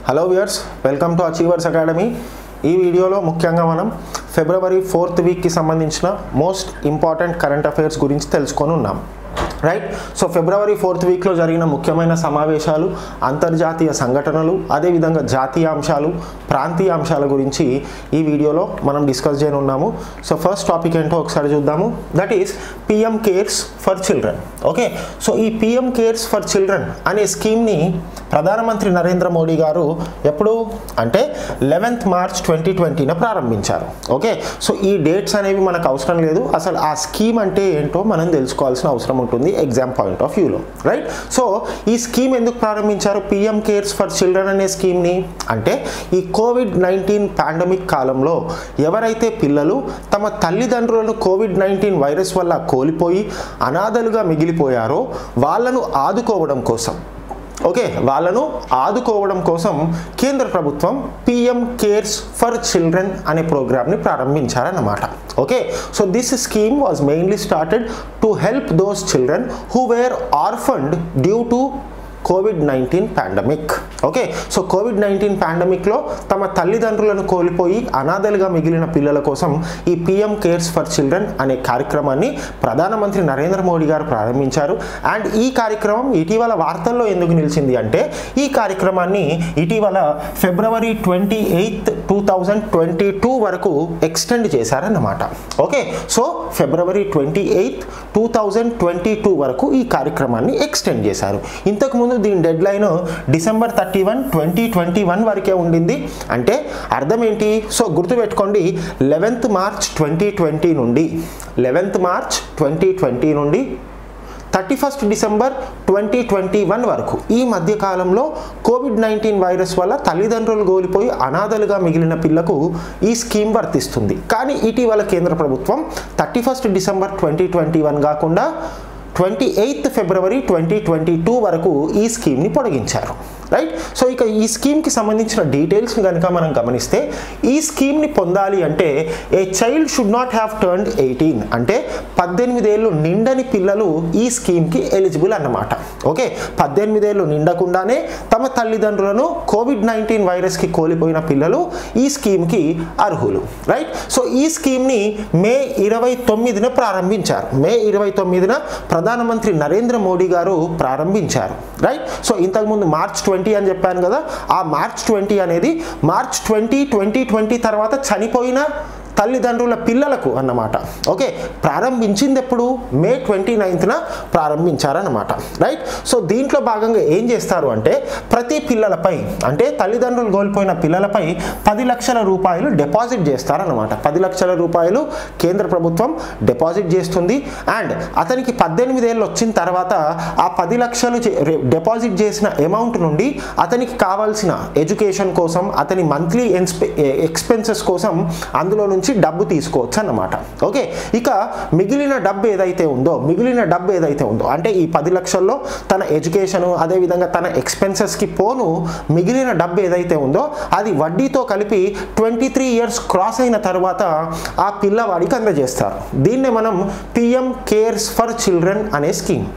Hello viewers welcome to Achievers Academy ఈ వీడియోలో ముఖ్యంగా మనం ఫిబ్రవరి ఫోర్త్ వీక్కి సంబంధించిన మోస్ట్ ఇంపార్టెంట్ కరెంట్ అఫైర్స్ గురించి తెలుసుకొని ఉన్నాం రైట్ సో ఫిబ్రవరి ఫోర్త్ వీక్లో జరిగిన ముఖ్యమైన సమావేశాలు అంతర్జాతీయ సంఘటనలు అదేవిధంగా జాతీయ అంశాలు ప్రాంతీయ అంశాల గురించి ఈ వీడియోలో మనం డిస్కస్ చేయనున్నాము సో ఫస్ట్ టాపిక్ ఏంటో ఒకసారి చూద్దాము that is PM cares for children okay so ఈ పిఎం కేర్స్ ఫర్ చిల్డ్రన్ అనే స్కీమ్ని ప్రధానమంత్రి నరేంద్ర మోడీ గారు ఎప్పుడు అంటే లెవెన్త్ మార్చ్ ట్వంటీ ట్వంటీన ప్రారంభించారు ఓకే సో ఈ డేట్స్ అనేవి మనకు అవసరం లేదు అసలు ఆ స్కీమ్ అంటే ఏంటో మనం తెలుసుకోవాల్సిన అవసరం ఉంటుంది ఎగ్జామ్ పాయింట్ ఆఫ్ వ్యూలో రైట్ సో ఈ స్కీమ్ ఎందుకు ప్రారంభించారు పిఎం కేర్స్ ఫర్ చిల్డ్రన్ అనే స్కీమ్ని అంటే ఈ కోవిడ్ నైన్టీన్ పాండమిక్ కాలంలో ఎవరైతే పిల్లలు తమ తల్లిదండ్రులను కోవిడ్ నైన్టీన్ వైరస్ వల్ల కోల్పోయి అనాథలుగా మిగిలిపోయారో వాళ్ళను ఆదుకోవడం కోసం ఓకే వాళ్ళను ఆదుకోవడం కోసం కేంద్ర ప్రభుత్వం పిఎం కేర్స్ ఫర్ చిల్డ్రన్ అనే ప్రోగ్రామ్ని ప్రారంభించారన్నమాట okay so this scheme was mainly started to help those children who were orphaned due to COVID nineteen pandemic okay so COVID nineteen పాండమిక్లో తమ తల్లిదండ్రులను కోల్పోయి అనాథలుగా మిగిలిన పిల్లల కోసం ఈ పిఎం కేర్స్ ఫర్ చిల్డ్రన్ అనే కార్యక్రమాన్ని ప్రధానమంత్రి నరేంద్ర మోడీ గారు ప్రారంభించారు అండ్ ఈ కార్యక్రమం ఇటీవల వార్తల్లో ఎందుకు నిలిచింది అంటే ఈ కార్యక్రమాన్ని ఇటీవల February twenty eighth two thousand twenty two వరకు ఎక్స్టెండ్ చేశారన్నమాట okay so February twenty eighth two thousand twenty two వరకు ఈ కార్యక్రమాన్ని ఎక్స్టెండ్ చేశారు ఇంతకుముందు దీని deadline December thirty one twenty twenty one వరకే ఉండింది అంటే అర్థం ఏంటి సో గుర్తుపెట్టుకోండి లెవెన్త్ మార్చ్ ట్వంటీ ట్వంటీ నుండి లెవెన్త్ మార్చ్ ట్వంటీ ట్వంటీ నుండి thirty first December twenty twenty one వరకు ఈ మధ్య కాలంలో కోవిడ్ నైన్టీన్ వైరస్ వల్ల తల్లిదండ్రులు గోలిపోయి అనాథలుగా మిగిలిన పిల్లకు ఈ స్కీమ్ వర్తిస్తుంది కానీ ఇటీవల కేంద్ర ప్రభుత్వం thirty first December twenty twenty one కాకుండా twenty eighth February twenty twenty two వరకు ఈ స్కీమ్ని పొడిగించారు రైట్ సో ఇక ఈ స్కీమ్కి సంబంధించిన డీటెయిల్స్ని కనుక మనం గమనిస్తే ఈ స్కీమ్ని పొందాలి అంటే a child should not have turned eighteen అంటే పద్దెనిమిదేళ్ళు నిండని పిల్లలు ఈ స్కీమ్కి ఎలిజిబుల్ అన్నమాట ఓకే పద్దెనిమిదేళ్ళు నిండకుండానే తమ తల్లిదండ్రులను కోవిడ్ నైన్టీన్ వైరస్కి కోల్పోయిన పిల్లలు ఈ స్కీమ్కి అర్హులు రైట్ సో ఈ స్కీమ్ని మే ఇరవై తొమ్మిదిన ప్రారంభించారు మే ఇరవై తొమ్మిదిన ప్రధానమంత్రి నరేంద్ర మోడీ గారు ప్రారంభించారు రైట్ సో ఇంతకుముందు మార్చ్ ట్వంటీ అని చెప్పాను కదా ఆ మార్చ్ ట్వంటీ అనేది మార్చ్ ట్వంటీ ట్వంటీ ట్వంటీ తర్వాత చనిపోయిన తల్లిదండ్రుల పిల్లలకు అన్నమాట ఓకే ప్రారంభించింది ఎప్పుడు మే ట్వంటీ నైన్త్న ప్రారంభించారన్నమాట రైట్ సో దీంట్లో భాగంగా ఏం చేస్తారు అంటే ప్రతి పిల్లలపై అంటే తల్లిదండ్రులు కోల్పోయిన పిల్లలపై పది లక్షల రూపాయలు డిపాజిట్ చేస్తారన్నమాట పది లక్షల రూపాయలు కేంద్ర ప్రభుత్వం డిపాజిట్ చేస్తుంది అండ్ అతనికి పద్దెనిమిది ఏళ్ళు వచ్చిన తర్వాత ఆ పది లక్షలు డిపాజిట్ చేసిన అమౌంట్ నుండి అతనికి కావాల్సిన ఎడ్యుకేషన్ కోసం అతని మంత్లీ ఎక్స్పెన్సెస్ కోసం అందులో నుంచి డబ్బు తీసుకోవచ్చు అన్నమాట ఓకే ఇక మిగిలిన డబ్బు ఏదైతే ఉందో మిగిలిన డబ్బు ఏదైతే ఉందో అంటే ఈ పది లక్షల్లో తన ఎడ్యుకేషన్ అదేవిధంగా తన ఎక్స్పెన్సెస్కి పోను మిగిలిన డబ్బు ఏదైతే ఉందో అది వడ్డీతో కలిపి ట్వంటీ త్రీ ఇయర్స్ క్రాస్ అయిన తర్వాత ఆ పిల్లవాడికి అందజేస్తారు దీన్నే మనం పిఎం కేర్స్ ఫర్ చిల్డ్రన్ అనే scheme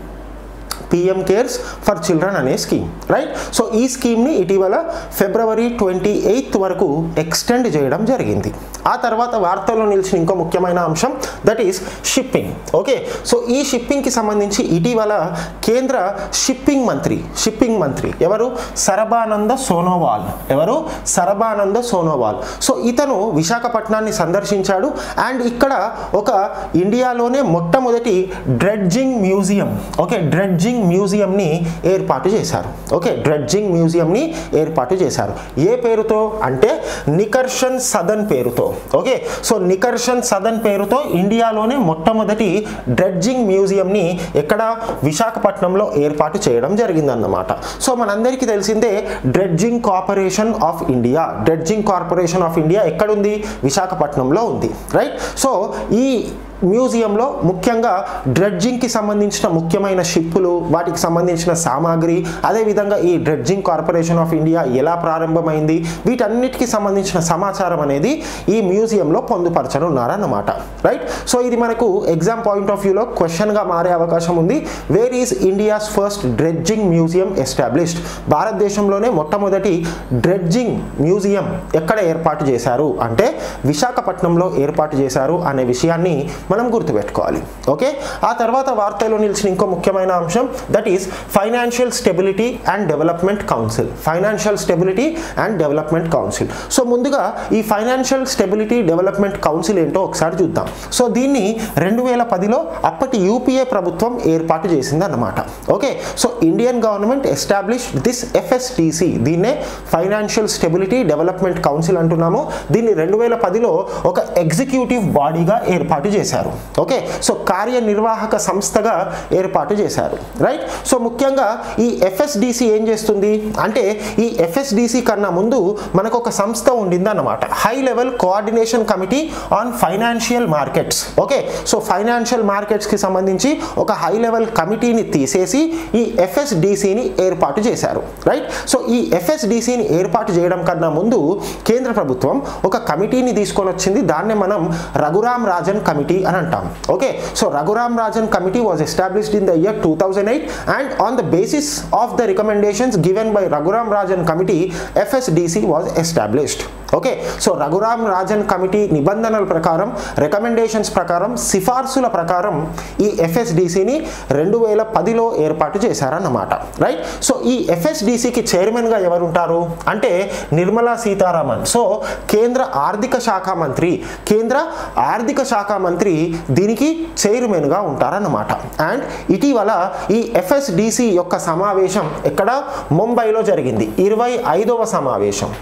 PM cares for children అనే స్కీమ్ రైట్ సో ఈ స్కీమ్ని ఇటీవల ఫిబ్రవరి ట్వంటీ ఎయిత్ వరకు ఎక్స్టెండ్ చేయడం జరిగింది ఆ తర్వాత వార్తల్లో నిలిచిన ఇంకో ముఖ్యమైన అంశం that is shipping okay so ఈ షిప్పింగ్కి సంబంధించి ఇటీవల కేంద్ర షిప్పింగ్ మంత్రి షిప్పింగ్ మంత్రి ఎవరు సరబానంద సోనోవాల్ ఎవరు సరబానంద సోనోవాల్ సో ఇతను విశాఖపట్నాన్ని సందర్శించాడు అండ్ ఇక్కడ ఒక ఇండియాలోనే మొట్టమొదటి డ్రెడ్జింగ్ మ్యూజియం ఓకే డ్రెడ్జింగ్ మ్యూజియంని ఏర్పాటు చేశారు ఓకే డ్రెడ్జింగ్ మ్యూజియంని ఏర్పాటు చేశారు ఏ పేరుతో అంటే నికర్షన్ సదన్ పేరుతో ఓకే సో నికర్షన్ సదన్ పేరుతో ఇండియాలోనే మొట్టమొదటి డ్రెడ్జింగ్ మ్యూజియంని ఎక్కడ విశాఖపట్నంలో ఏర్పాటు చేయడం జరిగిందన్నమాట సో మనందరికీ తెలిసిందే dredging corporation of India dredging corporation of India ఎక్కడుంది విశాఖపట్నంలో ఉంది రైట్ సో ఈ మ్యూజియంలో ముఖ్యంగా డ్రెడ్జింగ్కి సంబంధించిన ముఖ్యమైన షిప్పులు వాటికి సంబంధించిన సామాగ్రి అదేవిధంగా ఈ డ్రెడ్జింగ్ కార్పొరేషన్ ఆఫ్ ఇండియా ఎలా ప్రారంభమైంది వీటన్నిటికి సంబంధించిన సమాచారం అనేది ఈ మ్యూజియంలో పొందుపరచనున్నారన్నమాట రైట్ సో ఇది మనకు ఎగ్జామ్ పాయింట్ ఆఫ్ వ్యూలో క్వశ్చన్గా మారే అవకాశం ఉంది where is India's first dredging museum established భారతదేశంలోనే మొట్టమొదటి డ్రెడ్జింగ్ మ్యూజియం ఎక్కడ ఏర్పాటు చేశారు అంటే విశాఖపట్నంలో ఏర్పాటు చేశారు అనే విషయాన్ని మనం గుర్తుపెట్టుకోవాలి ఓకే ఆ తర్వాత వార్తల్లో నిలిచిన ఇంకో ముఖ్యమైన అంశం that is financial stability and development council financial stability and development council so ముందుగా ఈ ఫైనాన్షియల్ స్టెబిలిటీ డెవలప్మెంట్ కౌన్సిల్ ఏంటో ఒకసారి చూద్దాం సో దీన్ని రెండు వేల పదిలో అప్పటి యూపీఏ ప్రభుత్వం ఏర్పాటు చేసింది అన్నమాట okay so Indian government establish this FSDC దీన్నే ఫైనాన్షియల్ స్టెబిలిటీ డెవలప్మెంట్ కౌన్సిల్ అంటున్నాము దీన్ని రెండు వేల పదిలో ఒక ఎగ్జిక్యూటివ్ బాడీగా ఏర్పాటు చేశారు ఓకే సో కార్యనిర్వాహక సంస్థగా ఏర్పాటు చేశారు రైట్ సో ముఖ్యంగా ఈ ఎఫ్ఎస్డిసి ఏం చేస్తుంది అంటే ఈ ఎఫ్ఎస్డిసి కన్నా ముందు మనకు ఒక సంస్థ ఉండిందన్నమాట high level coordination committee on financial markets okay so financial మార్కెట్స్కి సంబంధించి ఒక హై లెవెల్ కమిటీని తీసేసి ఈ ఎఫ్ఎస్డిసిని ఏర్పాటు చేశారు రైట్ సో ఈ ఎఫ్ఎస్డిసిని ఏర్పాటు చేయడం కన్నా ముందు కేంద్ర ప్రభుత్వం ఒక కమిటీని తీసుకొని వచ్చింది దాన్నే మనం రఘురామ్ రాజన్ కమిటీ అని అంటాం okay so Raghuram Rajan committee was established in the year two thousand eight and on the basis of the recommendations given by Raghuram Rajan committee FSDC was established okay so Raghuram Rajan committee నిబంధనల ప్రకారం రికమెండేషన్స్ ప్రకారం సిఫార్సుల ప్రకారం ఈ ఎఫ్ఎస్డిసిని రెండు వేల పదిలో ఏర్పాటు చేశారన్నమాట రైట్ సో ఈ ఎఫ్ఎస్డిసికి చైర్మన్గా ఎవరు ఉంటారు అంటే నిర్మలా సీతారామన్ సో కేంద్ర ఆర్థిక శాఖ మంత్రి కేంద్ర ఆర్థిక శాఖ మంత్రి దీనికి చైర్మన్గా ఉంటారన్నమాట అండ్ ఇటీవల ఈ ఎఫ్ఎస్డిసి యొక్క సమావేశం ఎక్కడ ముంబైలో జరిగింది ఇరవై ఐదవ సమావేశం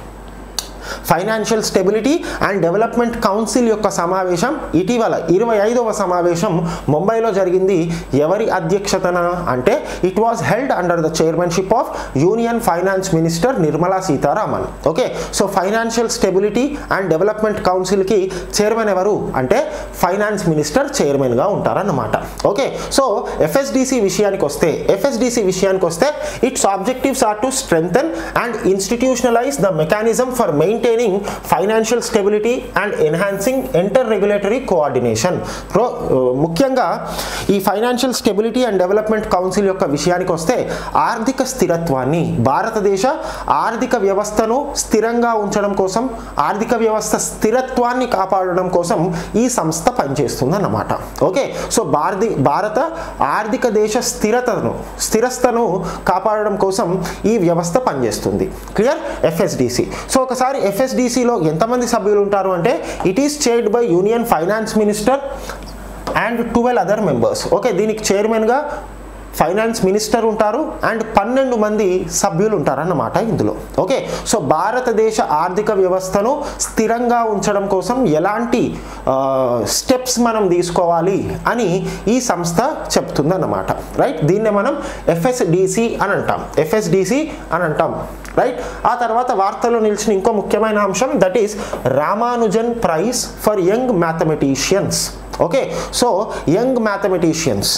financial stability and development council యొక్క సమావేశం ఇటీవల ఇరవై ఐదవ సమావేశం ముంబైలో జరిగింది ఎవరి అధ్యక్షతన అంటే it was held under the chairmanship of union finance minister Nirmala Sitharaman okay so financial stability and development కౌన్సిల్కి చైర్మన్ ఎవరు అంటే ఫైనాన్స్ మినిస్టర్ చైర్మన్గా ఉంటారన్నమాట ఓకే సో ఎఫ్ఎస్డిసి విషయానికి వస్తే ఎఫ్ఎస్డిసి విషయానికి వస్తే its objectives are to strengthen and institutionalize the mechanism for maintaining financial stability and enhancing inter regulatory coordination pro ముఖ్యంగా ఈ financial stability and development council యొక్క విషయానికి వస్తే ఆర్థిక స్థిరత్వాన్ని భారతదేశ ఆర్థిక వ్యవస్థను స్థిరంగా ఉంచడం కోసం ఆర్థిక వ్యవస్థ స్థిరత్వాన్ని కాపాడడం కోసం ఈ సంస్థ పనిచేస్తుంది అన్నమాట ఓకే సో భారత భారత ఆర్థిక దేశ స్థిరతను స్థిరస్థను కాపాడడం కోసం ఈ వ్యవస్థ పనిచేస్తుంది క్లియర్ ఎఫ్ఎస్డిసి సో ఒకసారి ఎఫ్ఎస్డిసిలో ఎంతమంది సభ్యులు ఉంటారు అంటే it is chaired by union finance minister and twelve other members okay దీనికి చైర్మన్గా ఫైనాన్స్ మినిస్టర్ ఉంటారు అండ్ పన్నెండు మంది సభ్యులు ఉంటారన్నమాట ఇందులో ఓకే సో భారతదేశ ఆర్థిక వ్యవస్థను స్థిరంగా ఉంచడం కోసం ఎలాంటి స్టెప్స్ మనం తీసుకోవాలి అని ఈ సంస్థ చెప్తుందన్నమాట రైట్ దీన్నే మనం ఎఫ్ఎస్డిసి అని అంటాం ఎఫ్ఎస్డిసి అని అంటాం రైట్ ఆ తర్వాత వార్తల్లో నిలిచిన ఇంకో ముఖ్యమైన అంశం that is Ramanujan prize for young mathematicians okay so young mathematicians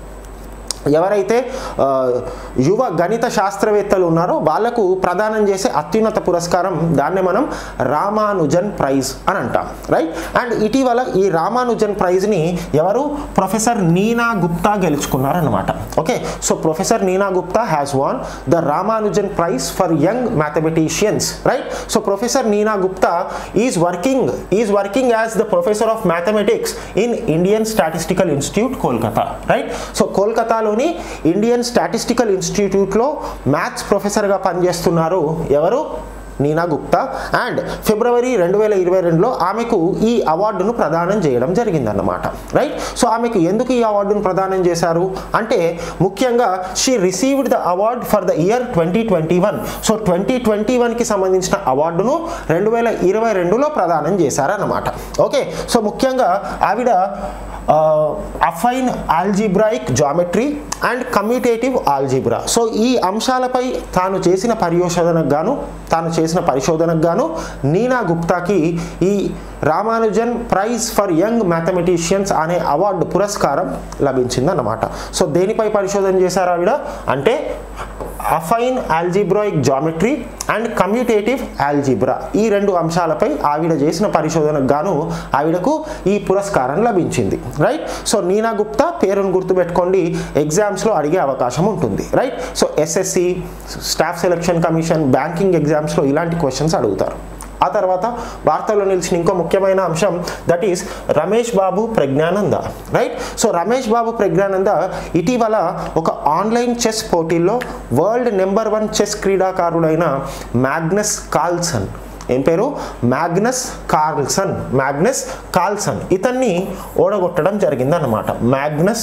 ఎవరైతే ఆ, యువ గణిత శాస్త్రవేత్తలు ఉన్నారో వాళ్లకు ప్రదానం చేసే అత్యున్నత పురస్కారం దాన్నే మనం రామానుజన్ ప్రైజ్ అని అంటాం రైట్ అండ్ ఇటీవల ఈ రామానుజన్ ప్రైజ్ని ఎవరు ప్రొఫెసర్ నీనా గుప్తా గెలుచుకున్నారన్నమాట okay so professor Neena Gupta has won the Ramanujan prize for young mathematicians right so professor Neena Gupta is working is working as the professor of mathematics in Indian statistical institute Kolkata right so కోల్కతాలోని Indian statistical ఇన్స్టిట్యూట్లో maths ప్రొఫెసర్గా పనిచేస్తున్నారు ఎవరు Neena Gupta and February రెండు వేల ఇరవై రెండులో ఆమెకు ఈ అవార్డును ప్రదానం చేయడం జరిగిందన్నమాట రైట్ సో ఆమెకు ఎందుకు ఈ అవార్డును ప్రదానం చేశారు అంటే ముఖ్యంగా she received the award for the year twenty twenty one so twenty twenty వన్కి సంబంధించిన అవార్డును రెండు వేల ఇరవై రెండులో ప్రదానం చేశారన్నమాట ఓకే సో ముఖ్యంగా ఆవిడ affine algebraic geometry and commutative algebra so ఈ అంశాలపై తాను చేసిన పరిశోధనకు గాను తాను చేసిన పరిశోధనకు గాను నీనా గుప్తాకి ఈ Ramanujan prize for young mathematicians అనే అవార్డు పురస్కారం లభించిందన్నమాట సో దేనిపై పరిశోధన చేశారు ఆవిడ అంటే affine algebraic geometry and commutative algebra ఈ రెండు అంశాలపై ఆవిడ చేసిన పరిశోధనకు గాను ఆవిడకు ఈ పురస్కారం లభించింది రైట్ సో నీనా గుప్తా పేరును గుర్తుపెట్టుకోండి ఎగ్జామ్స్లో అడిగే అవకాశం ఉంటుంది right so SSC staff selection commission banking ఎగ్జామ్స్లో ఇలాంటి క్వశ్చన్స్ అడుగుతారు ఆ తర్వాత వార్తల్లో నిలిచిన ఇంకో ముఖ్యమైన అంశం that is Ramesh Babu Praggnanandhaa right so Ramesh Babu Praggnanandhaa ఇటీవల ఒక ఆన్లైన్ చెస్ పోటీల్లో వరల్డ్ నెంబర్ వన్ చెస్ క్రీడాకారుడైన మ్యాగ్నస్ కాల్సన్ ఏం పేరు మ్యాగ్నస్ కార్ల్సన్ మ్యాగ్నస్ కార్ల్సన్ ఇతన్ని ఓడగొట్టడం జరిగిందన్నమాట మ్యాగ్నస్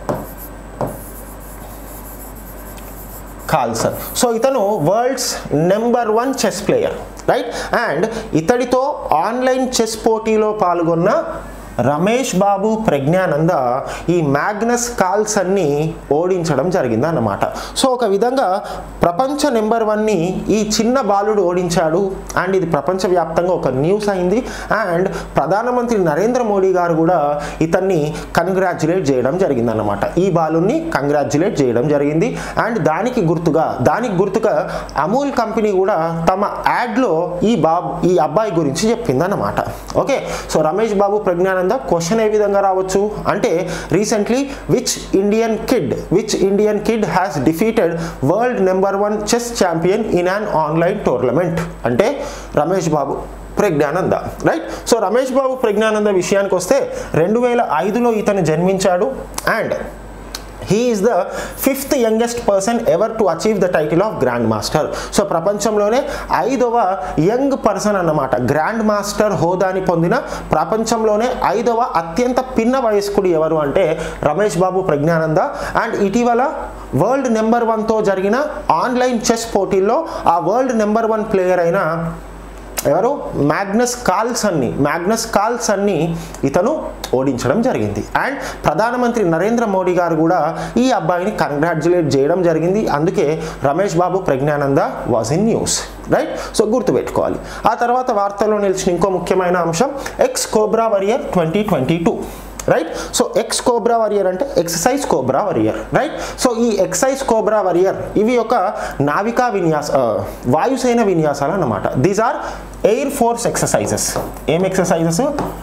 కార్ల్సన్ సో ఇతను world's number one chess player right and ఇతడితో ఆన్లైన్ చెస్ పోటీలో పాల్గొన్న రమేష్ బాబు ప్రజ్ఞానంద ఈ మ్యాగ్నస్ కాల్సన్ని ఓడించడం జరిగింది అన్నమాట సో ఒక విధంగా ప్రపంచ నెంబర్ వన్ని ఈ చిన్న బాలుడు ఓడించాడు అండ్ ఇది ప్రపంచవ్యాప్తంగా ఒక న్యూస్ అయింది అండ్ ప్రధానమంత్రి నరేంద్ర మోడీ గారు కూడా ఇతన్ని కంగ్రాచులేట్ చేయడం జరిగింది అన్నమాట ఈ బాలుని కంగ్రాచులేట్ చేయడం జరిగింది అండ్ దానికి గుర్తుగా దానికి గుర్తుగా అమూల్ కంపెనీ కూడా తమ యాడ్లో ఈ బాబు ఈ అబ్బాయి గురించి చెప్పిందన్నమాట okay so Ramesh Babu Praggnanandhaa question ఏ విధంగా రావచ్చు అంటే recently which Indian kid which Indian kid has defeated world number one chess champion in an online tournament అంటే రమేష్ బాబు ప్రజ్ఞానంద రైట్ సో రమేష్ బాబు ప్రజ్ఞానంద విషయానికి వస్తే రెండు వేల ఐదులో ఇతను జన్మించాడు and he is the fifth youngest person ever to achieve the title of grand master so ప్రపంచంలోనే ఐదవ యంగ్ పర్సన్ అన్నమాట గ్రాండ్ మాస్టర్ హోదాని పొందిన ప్రపంచంలోనే ఐదవ అత్యంత పిన్న వయస్కుడు ఎవరు అంటే రమేష్ బాబు ప్రజ్ఞానంద అండ్ ఇటీవల వరల్డ్ నెంబర్ వన్తో జరిగిన ఆన్లైన్ చెస్ పోటీల్లో ఆ వరల్డ్ నెంబర్ వన్ ప్లేయర్ అయిన ఎవరు మ్యాగ్నస్ కాల్సన్ని మ్యాగ్నస్ కాల్సన్ని ఇతను ఓడించడం జరిగింది అండ్ ప్రధానమంత్రి నరేంద్ర మోడీ గారు కూడా ఈ అబ్బాయిని కంగ్రాచులేట్ చేయడం జరిగింది అందుకే Ramesh Babu Praggnanandhaa was in news right so గుర్తుపెట్టుకోవాలి ఆ తర్వాత వార్తల్లో నిలిచిన ఇంకో ముఖ్యమైన అంశం ex Cobra Warrior twenty twenty two right so ex Cobra Warrior అంటే exercise Cobra Warrior right so ఈ ఎక్సైజ్ కోబ్రా వరియర్ ఇవి ఒక నావికా విన్యాస ఆ, వాయుసేన విన్యాసాలు అన్నమాట these are air force exercises ఏం ఎక్సర్సైజెస్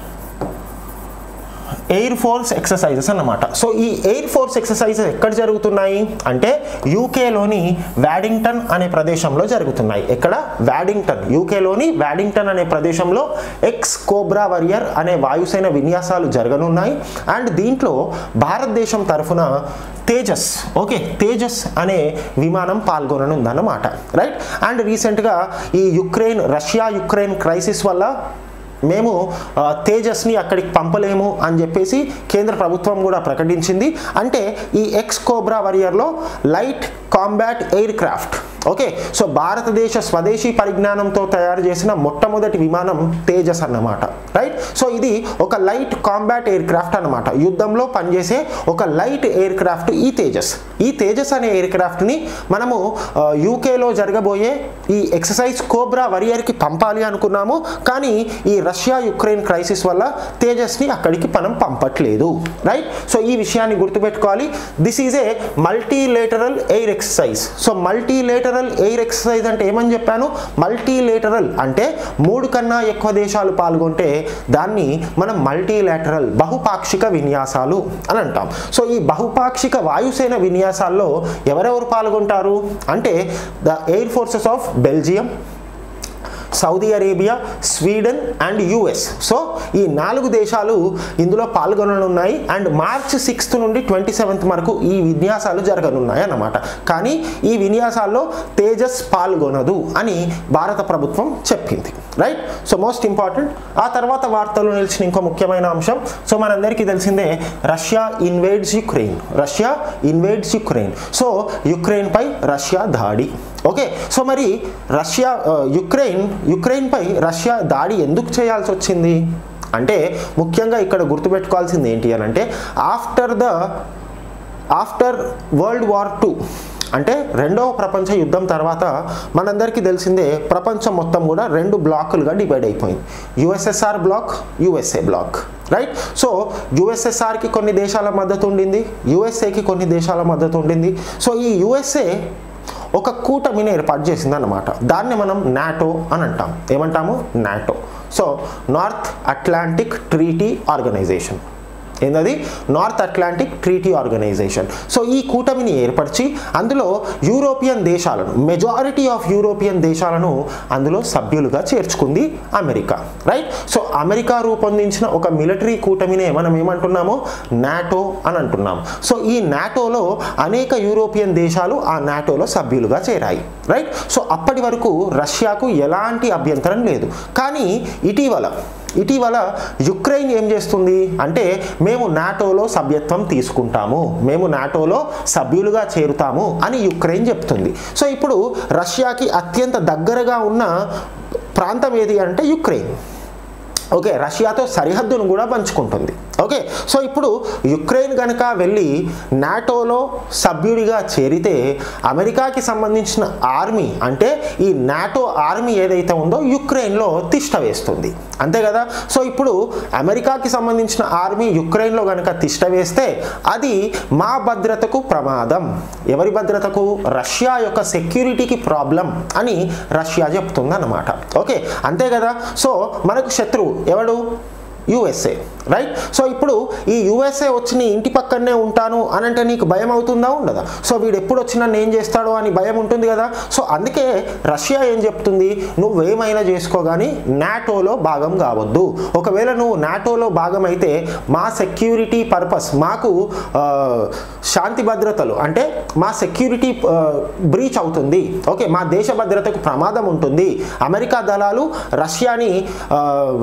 ఎయిర్ ఫోర్స్ ఎక్సర్సైజెస్ అన్నమాట సో ఈ ఎయిర్ ఫోర్స్ ఎక్సర్సైజెస్ ఎక్కడ జరుగుతున్నాయి అంటే యూకేలోని వ్యాడింగ్టన్ అనే ప్రదేశంలో జరుగుతున్నాయి ఎక్కడ వ్యాడింగ్టన్ యూకేలోని వ్యాడింగ్టన్ అనే ప్రదేశంలో ఎక్స్ కోబ్రా వరియర్ అనే వాయుసేన విన్యాసాలు జరగనున్నాయి అండ్ దీంట్లో భారతదేశం తరఫున తేజస్ ఓకే తేజస్ అనే విమానం పాల్గొననుందన్నమాట రైట్ అండ్ రీసెంట్గా ఈ యుక్రెయిన్ రష్యా యుక్రెయిన్ క్రైసిస్ వల్ల మేము ఆ, తేజస్ని అక్కడికి పంపలేము అని చెప్పేసి కేంద్ర ప్రభుత్వం కూడా ప్రకటించింది అంటే ఈ ఎక్స్ కోబ్రా వరియర్లో light combat aircraft okay so భారతదేశ స్వదేశీ పరిజ్ఞానంతో తయారు చేసిన మొట్టమొదటి విమానం తేజస్ అన్నమాట రైట్ సో ఇది ఒక లైట్ కాంబాట్ ఎయిర్ క్రాఫ్ట్ అన్నమాట యుద్ధంలో పనిచేసే ఒక లైట్ ఎయిర్ క్రాఫ్ట్ ఈ తేజస్ ఈ తేజస్ అనే ఎయిర్ క్రాఫ్ట్ని మనము ఆ, యూకేలో జరగబోయే ఈ ఎక్సర్సైజ్ కోబ్రా వరియర్కి పంపాలి అనుకున్నాము కానీ ఈ రష్యా యుక్రెయిన్ క్రైసిస్ వల్ల తేజస్ని అక్కడికి మనం పంపట్లేదు రైట్ సో ఈ విషయాన్ని గుర్తుపెట్టుకోవాలి this is a multilateral air exercise so multilateral air exercise అంటే ఏమని చెప్పాను మల్టీలేటరల్ అంటే మూడు కన్నా ఎక్కువ దేశాలు పాల్గొంటే దాన్ని మనం మల్టీలేటరల్ బహుపాక్షిక విన్యాసాలు అని అంటాం సో ఈ బహుపాక్షిక వాయుసేన విన్యాసాల్లో ఎవరెవరు పాల్గొంటారు అంటే the air forces of Belgium Saudi Arabia Sweden and US so ఈ నాలుగు దేశాలు ఇందులో పాల్గొననున్నాయి అండ్ మార్చ్ సిక్స్త్ నుండి ట్వంటీ సెవెంత్ వరకు ఈ విన్యాసాలు జరగనున్నాయి అన్నమాట కానీ ఈ విన్యాసాల్లో తేజస్ పాల్గొనదు అని భారత ప్రభుత్వం చెప్పింది రైట్ సో మోస్ట్ ఇంపార్టెంట్ ఆ తర్వాత వార్తల్లో నిలిచిన ఇంకో ముఖ్యమైన అంశం సో మనందరికీ తెలిసిందే Russia invades Ukraine Russia invades Ukraine so Ukraine పై రష్యా దాడి ఓకే సో మరి రష్యా ఆ, యుక్రెయిన్ యుక్రెయిన్పై రష్యా దాడి ఎందుకు చేయాల్సి వచ్చింది అంటే ముఖ్యంగా ఇక్కడ గుర్తుపెట్టుకోవాల్సింది ఏంటి అని అంటే after the after world war two అంటే రెండవ ప్రపంచ యుద్ధం తర్వాత మనందరికీ తెలిసిందే ప్రపంచం మొత్తం కూడా రెండు బ్లాకులుగా డివైడ్ అయిపోయింది USSR bloc USA bloc right so యుఎస్ఎస్ఆర్కి కొన్ని దేశాల మద్దతు ఉండింది యుఎస్ఏకి కొన్ని దేశాల మద్దతు ఉండింది సో ఈ యుఎస్ఏ ఒక కూటమిని ఏర్పాటు చేసింది అన్నమాట దాన్ని మనం నాటో అని అంటాం ఏమంటాము NATO so North Atlantic treaty organization ఏంటది North Atlantic treaty organization so ఈ కూటమిని ఏర్పరిచి అందులో యూరోపియన్ దేశాలను మెజారిటీ ఆఫ్ యూరోపియన్ దేశాలను అందులో సభ్యులుగా చేర్చుకుంది అమెరికా రైట్ సో అమెరికా రూపొందించిన ఒక మిలిటరీ కూటమినే మనం ఏమంటున్నాము నాటో అని అంటున్నాం సో ఈ నాటోలో అనేక యూరోపియన్ దేశాలు ఆ నాటోలో సభ్యులుగా చేరాయి రైట్ సో అప్పటి వరకు రష్యాకు ఎలాంటి అభ్యంతరం లేదు కానీ ఇటీవల ఇటీవల యుక్రెయిన్ ఏం చేస్తుంది అంటే మేము నాటోలో సభ్యత్వం తీసుకుంటాము మేము నాటోలో సభ్యులుగా చేరుతాము అని యుక్రెయిన్ చెప్తుంది సో ఇప్పుడు రష్యాకి అత్యంత దగ్గరగా ఉన్న ప్రాంతం ఏది అంటే యుక్రెయిన్ ఓకే రష్యాతో సరిహద్దును కూడా పంచుకుంటుంది ఓకే సో ఇప్పుడు యుక్రెయిన్ కనుక వెళ్ళి నాటోలో సభ్యుడిగా చేరితే అమెరికాకి సంబంధించిన ఆర్మీ అంటే ఈ నాటో ఆర్మీ ఏదైతే ఉందో యుక్రెయిన్లో తిష్ట వేస్తుంది అంతే కదా సో ఇప్పుడు అమెరికాకి సంబంధించిన ఆర్మీ యుక్రెయిన్లో కనుక తిష్ట వేస్తే అది మా భద్రతకు ప్రమాదం ఎవరి భద్రతకు రష్యా యొక్క సెక్యూరిటీకి ప్రాబ్లం అని రష్యా చెప్తుంది అన్నమాట ఓకే అంతే కదా సో మనకు శత్రువు ఎవడు యుఎస్ఏ రైట్ సో ఇప్పుడు ఈ యుఎస్ఏ వచ్చి నీ ఇంటి పక్కనే ఉంటాను అని అంటే నీకు భయం అవుతుందా ఉండదా సో వీడు ఎప్పుడు వచ్చి నన్ను ఏం చేస్తాడో అని భయం ఉంటుంది కదా సో అందుకే రష్యా ఏం చెప్తుంది నువ్వేమైనా చేసుకో కానీ నాటోలో భాగం కావద్దు ఒకవేళ నువ్వు నాటోలో భాగం అయితే మా సెక్యూరిటీ పర్పస్ మాకు ఆ, శాంతి భద్రతలు అంటే మా సెక్యూరిటీ బ్రీచ్ అవుతుంది ఓకే మా దేశ భద్రతకు ప్రమాదం ఉంటుంది అమెరికా దళాలు రష్యాని ఆ,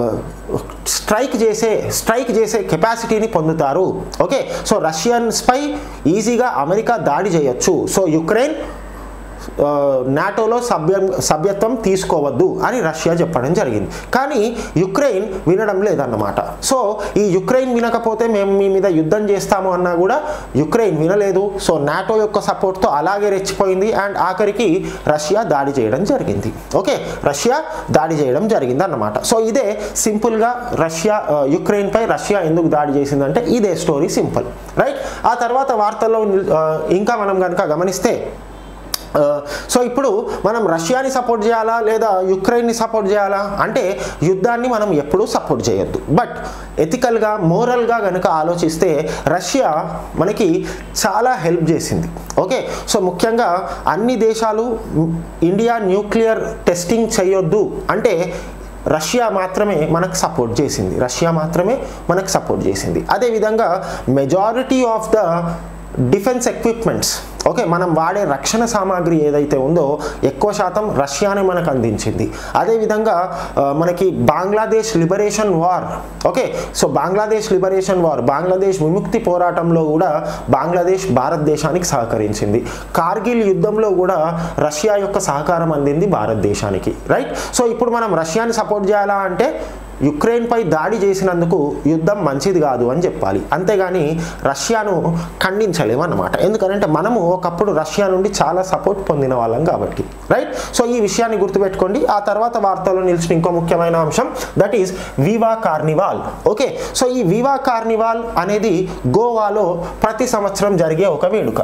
స్ట్రైక్ చేసే స్ట్రైక్ చేసే కెపాసిటీని పొందుతారు ఓకే సో రష్యన్స్పై ఈజీగా అమెరికా దాడి చేయొచ్చు సో యుక్రెయిన్ ఆ, నాటోలో సభ్యం సభ్యత్వం తీసుకోవద్దు అని రష్యా చెప్పడం జరిగింది కానీ యుక్రెయిన్ వినడం లేదన్నమాట సో ఈ యుక్రెయిన్ వినకపోతే మేము మీ మీద యుద్ధం చేస్తాము అన్నా కూడా యుక్రెయిన్ వినలేదు సో నాటో యొక్క సపోర్ట్తో అలాగే రెచ్చిపోయింది అండ్ ఆఖరికి రష్యా దాడి చేయడం జరిగింది ఓకే రష్యా దాడి చేయడం జరిగింది అన్నమాట సో ఇదే సింపుల్గా రష్యా ఆ, యుక్రెయిన్పై రష్యా ఎందుకు దాడి చేసిందంటే ఇదే స్టోరీ సింపుల్ రైట్ ఆ తర్వాత వార్తల్లో ఆ, ఇంకా మనం కనుక గమనిస్తే ఆ, సో ఇప్పుడు మనం రష్యాని సపోర్ట్ చేయాలా లేదా యుక్రెయిన్ని సపోర్ట్ చేయాలా అంటే యుద్ధాన్ని మనం ఎప్పుడూ సపోర్ట్ చేయొద్దు బట్ ఎథికల్గా మోరల్గా కనుక ఆలోచిస్తే రష్యా మనకి చాలా హెల్ప్ చేసింది ఓకే సో ముఖ్యంగా అన్ని దేశాలు మ్, ఇండియా న్యూక్లియర్ టెస్టింగ్ చేయొద్దు అంటే రష్యా మాత్రమే మనకు సపోర్ట్ చేసింది రష్యా మాత్రమే మనకు సపోర్ట్ చేసింది అదేవిధంగా majority of the defence equipments okay మనం వాడే రక్షణ సామాగ్రి ఏదైతే ఉందో ఎక్కువ శాతం రష్యానే మనకు అందించింది అదేవిధంగా ఆ, మనకి Bangladesh liberation war okay so Bangladesh liberation war Bangladesh విముక్తి పోరాటంలో కూడా బంగ్లాదేశ్ భారతదేశానికి సహకరించింది కార్గిల్ యుద్ధంలో కూడా రష్యా యొక్క సహకారం అందింది భారతదేశానికి రైట్ సో ఇప్పుడు మనం రష్యాని సపోర్ట్ చేయాలా అంటే యుక్రెయిన్పై దాడి చేసినందుకు యుద్ధం మంచిది కాదు అని చెప్పాలి అంతేగాని రష్యాను ఖండించలేము అన్నమాట ఎందుకంటే మనము ఒకప్పుడు రష్యా నుండి చాలా సపోర్ట్ పొందిన వాళ్ళం కాబట్టి రైట్ సో ఈ విషయాన్ని గుర్తుపెట్టుకోండి ఆ తర్వాత వార్తల్లో నిలిచిన ఇంకో ముఖ్యమైన అంశం that is Viva Carnival okay so ఈ వివా కార్నివాల్ అనేది గోవాలో ప్రతి సంవత్సరం జరిగే ఒక వేడుక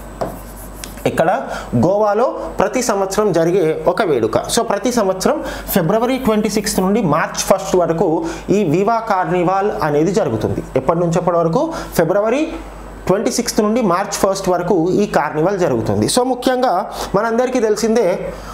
ఇక్కడ గోవాలో ప్రతి సంవత్సరం జరిగే ఒక వేడుక సో ప్రతి సంవత్సరం ఫిబ్రవరి ట్వంటీ సిక్స్త్ నుండి మార్చ్ ఫస్ట్ వరకు ఈ వివా కార్నివాల్ అనేది జరుగుతుంది ఎప్పటి నుంచి ఎప్పటి వరకు ఫిబ్రవరి ట్వంటీ సిక్స్త్ నుండి మార్చ్ ఫస్ట్ వరకు ఈ కార్నివాల్ జరుగుతుంది సో ముఖ్యంగా మనందరికీ తెలిసిందే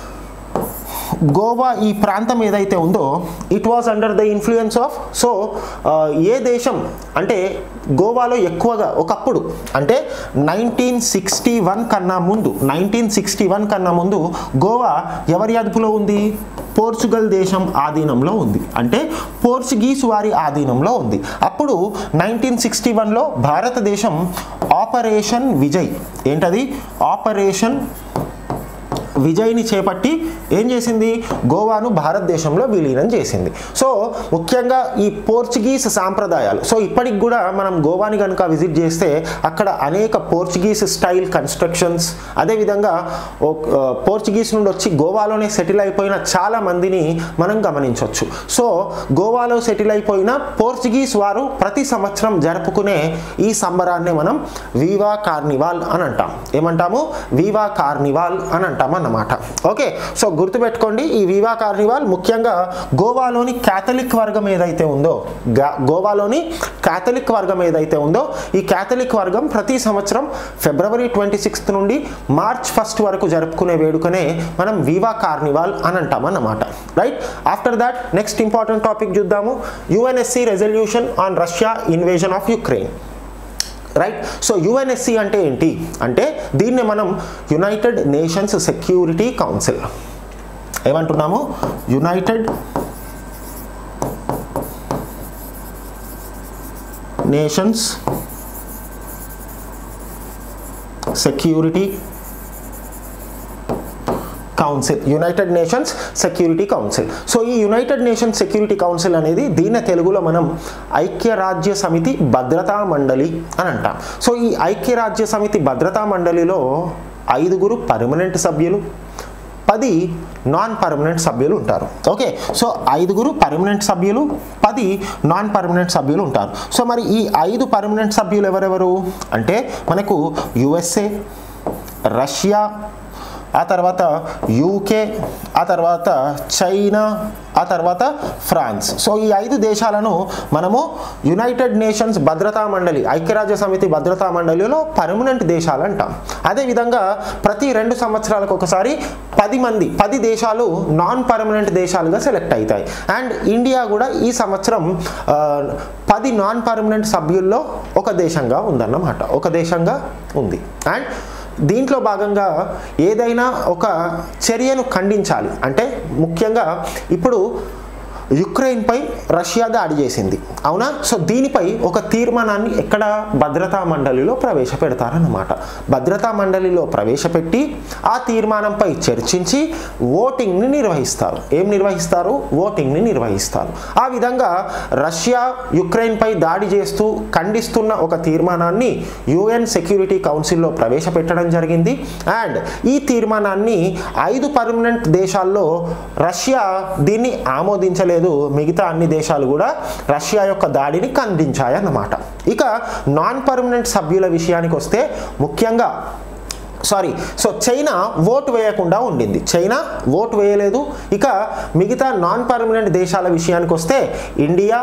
గోవా ఈ ప్రాంతం ఏదైతే ఉందో it was under the influence of so ఏ దేశం అంటే గోవాలో ఎక్కువగా ఒకప్పుడు అంటే నైన్టీన్ సిక్స్టీ వన్ కన్నా ముందు నైన్టీన్ సిక్స్టీ వన్ కన్నా ముందు గోవా ఎవరి అదుపులో ఉంది పోర్చుగల్ దేశం ఆధీనంలో ఉంది అంటే పోర్చుగీస్ వారి ఆధీనంలో ఉంది అప్పుడు నైన్టీన్ సిక్స్టీ వన్లో భారతదేశం ఆపరేషన్ విజయ్ ఏంటది ఆపరేషన్ విజయ్ని చేపట్టి ఏం చేసింది గోవాను భారతదేశంలో విలీనం చేసింది సో ముఖ్యంగా ఈ పోర్చుగీస్ సాంప్రదాయాలు సో ఇప్పటికి కూడా మనం గోవాని కనుక విజిట్ చేస్తే అక్కడ అనేక పోర్చుగీస్ స్టైల్ కన్స్ట్రక్షన్స్ అదేవిధంగా ఓ- ఆ, పోర్చుగీస్ నుండి వచ్చి గోవాలోనే సెటిల్ అయిపోయిన చాలా మందిని మనం గమనించవచ్చు సో గోవాలో సెటిల్ అయిపోయిన పోర్చుగీస్ వారు ప్రతి సంవత్సరం జరుపుకునే ఈ సంబరాన్ని మనం వీవా కార్నివాల్ అని అంటాం ఏమంటాము వీవా కార్నివాల్ అని అంటాం అన్నమాట ఓకే సో గుర్తుపెట్టుకోండి ఈ వీవా కార్నివాల్ ముఖ్యంగా గోవాలోని క్యాథలిక్ వర్గం ఏదైతే ఉందో గా- గోవాలోని క్యాథలిక్ వర్గం ఏదైతే ఉందో ఈ క్యాథలిక్ వర్గం ప్రతి సంవత్సరం ఫిబ్రవరి ట్వంటీ సిక్స్త్ నుండి మార్చ్ ఫస్ట్ వరకు జరుపుకునే వేడుకనే మనం వీవా కార్నివాల్ అని అంటాం అన్నమాట right after that next important topic చూద్దాము UNSC resolution on Russia invasion of Ukraine right so UNSC అంటే ఏంటి అంటే దీన్ని మనం యునైటెడ్ నేషన్స్ సెక్యూరిటీ కౌన్సిల్ ఏమంటున్నాము United Nations Security Council United Nations Security Council so ఈ యునైటెడ్ నేషన్స్ సెక్యూరిటీ కౌన్సిల్ అనేది దీని తెలుగులో మనం ఐక్యరాజ్య సమితి భద్రతా మండలి అని అంటాం సో ఈ ఐక్యరాజ్య సమితి భద్రతా మండలిలో ఐదుగురు పర్మనెంట్ సభ్యులు పది నాన్ పర్మనెంట్ సభ్యులు ఉంటారు ఓకే సో ఐదుగురు పర్మనెంట్ సభ్యులు పది నాన్ పర్మనెంట్ సభ్యులు ఉంటారు సో మరి ఈ ఐదు పర్మనెంట్ సభ్యులు ఎవరెవరు అంటే మనకు యుఎస్ఏ రష్యా ఆ తర్వాత యూకే ఆ తర్వాత చైనా ఆ తర్వాత ఫ్రాన్స్ సో ఈ ఐదు దేశాలను మనము యునైటెడ్ నేషన్స్ భద్రతా మండలి ఐక్యరాజ్య సమితి భద్రతా మండలిలో పర్మనెంట్ దేశాలు అంటాం అదేవిధంగా ప్రతి రెండు సంవత్సరాలకు ఒకసారి పది మంది పది దేశాలు నాన్ పర్మనెంట్ దేశాలుగా సెలెక్ట్ అవుతాయి అండ్ ఇండియా కూడా ఈ సంవత్సరం ఆ, పది నాన్ పర్మనెంట్ సభ్యుల్లో ఒక దేశంగా ఉందన్నమాట ఒక దేశంగా ఉంది అండ్ దీంట్లో భాగంగా ఏదైనా ఒక చర్యను ఖండించాలి అంటే ముఖ్యంగా ఇప్పుడు యుక్రెయిన్పై రష్యా దాడి చేసింది అవునా సో దీనిపై ఒక తీర్మానాన్ని ఎక్కడ భద్రతా మండలిలో ప్రవేశపెడతారన్నమాట భద్రతా మండలిలో ప్రవేశపెట్టి ఆ తీర్మానంపై చర్చించి ఓటింగ్ని నిర్వహిస్తారు ఏం నిర్వహిస్తారు ఓటింగ్ని నిర్వహిస్తారు ఆ విధంగా రష్యా యుక్రెయిన్పై దాడి చేస్తూ ఖండిస్తున్న ఒక తీర్మానాన్ని యుఎన్ సెక్యూరిటీ కౌన్సిల్లో ప్రవేశపెట్టడం జరిగింది అండ్ ఈ తీర్మానాన్ని ఐదు పర్మనెంట్ దేశాల్లో రష్యా దీన్ని ఆమోదించలేదు మిగతా అన్ని దేశాలు కూడా రష్యా యొక్క దాడిని ఖండించాయన్నమాట ఇక నాన్ పర్మనెంట్ సభ్యుల విషయానికి వస్తే ముఖ్యంగా సారీ సో చైనా ఓటు వేయకుండా ఉండింది చైనా ఓటు వేయలేదు ఇక మిగతా నాన్ పర్మనెంట్ దేశాల విషయానికి వస్తే ఇండియా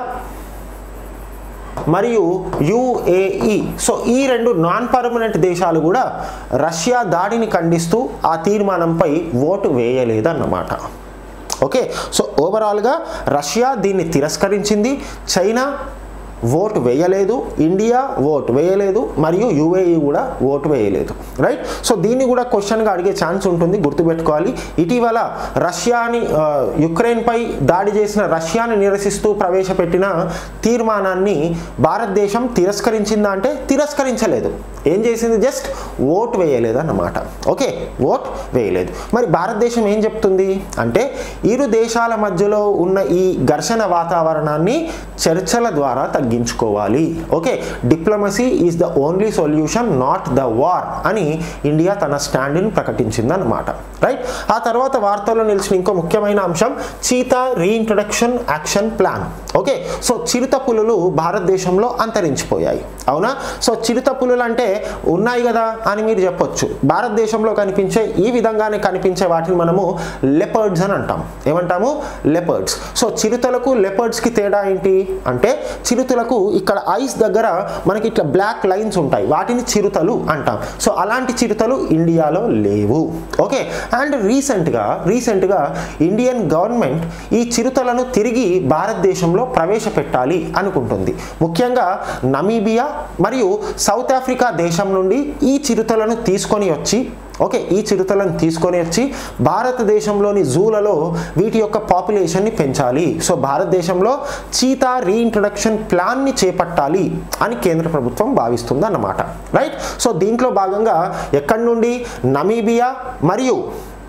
మరియు యుఏఈ సో ఈ రెండు నాన్ పర్మనెంట్ దేశాలు కూడా రష్యా దాడిని ఖండిస్తూ ఆ తీర్మానంపై ఓటు వేయలేదన్నమాట ఓకే సో ఓవరాల్గా రష్యా దీన్ని తిరస్కరించింది చైనా ఓటు వేయలేదు ఇండియా ఓటు వేయలేదు మరియు యుఏఈ కూడా ఓటు వేయలేదు రైట్ సో దీన్ని కూడా క్వశ్చన్గా అడిగే ఛాన్స్ ఉంటుంది గుర్తుపెట్టుకోవాలి ఇటీవల రష్యాని ఆ, యుక్రెయిన్పై దాడి చేసిన రష్యాని నిరసిస్తూ ప్రవేశపెట్టిన తీర్మానాన్ని భారతదేశం తిరస్కరించిందా అంటే తిరస్కరించలేదు ఏం చేసింది జస్ట్ ఓట్ వేయలేదు అన్నమాట ఓకే ఓట్ వేయలేదు మరి భారతదేశం ఏం చెప్తుంది అంటే ఇరు దేశాల మధ్యలో ఉన్న ఈ ఘర్షణ వాతావరణాన్ని చర్చల ద్వారా తగ్గించుకోవాలి okay diplomacy is the only solution not the war అని ఇండియా తన స్టాండ్ని ప్రకటించింది అనమాట రైట్ ఆ తర్వాత వార్తల్లో నిలిచిన ఇంకో ముఖ్యమైన అంశం cheetah reintroduction action plan okay so చిరుత పులులు భారతదేశంలో అంతరించిపోయాయి అవునా సో చిరుత పులులు అంటే ఉన్నాయి కదా అని మీరు చెప్పొచ్చు భారతదేశంలో కనిపించే ఈ విధంగానే కనిపించే వాటిని మనము లెపర్డ్స్ అని అంటాం ఏమంటాము లెపర్డ్స్ సో చిరుతలకు లెపర్డ్స్కి తేడా ఏంటి అంటే చిరుతలకు ఇక్కడ ఐస్ దగ్గర మనకి ఇట్లా బ్లాక్ లైన్స్ ఉంటాయి వాటిని చిరుతలు అంటాం సో అలాంటి చిరుతలు ఇండియాలో లేవు ఓకే అండ్ రీసెంట్గా రీసెంట్గా ఇండియన్ గవర్నమెంట్ ఈ చిరుతలను తిరిగి భారతదేశంలో ప్రవేశపెట్టాలి అనుకుంటుంది ముఖ్యంగా నమీబియా మరియు సౌత్ ఆఫ్రికా దేశం నుండి ఈ చిరుతలను తీసుకొని వచ్చి ఓకే ఈ చిరుతలను తీసుకొని వచ్చి భారతదేశంలోని జూలలో వీటి యొక్క పాపులేషన్ని పెంచాలి సో భారతదేశంలో చీతా రీఇంట్రడక్షన్ ప్లాన్ని చేపట్టాలి అని కేంద్ర ప్రభుత్వం భావిస్తుంది అన్నమాట రైట్ సో దీంట్లో భాగంగా ఎక్కడి నుండి నమీబియా మరియు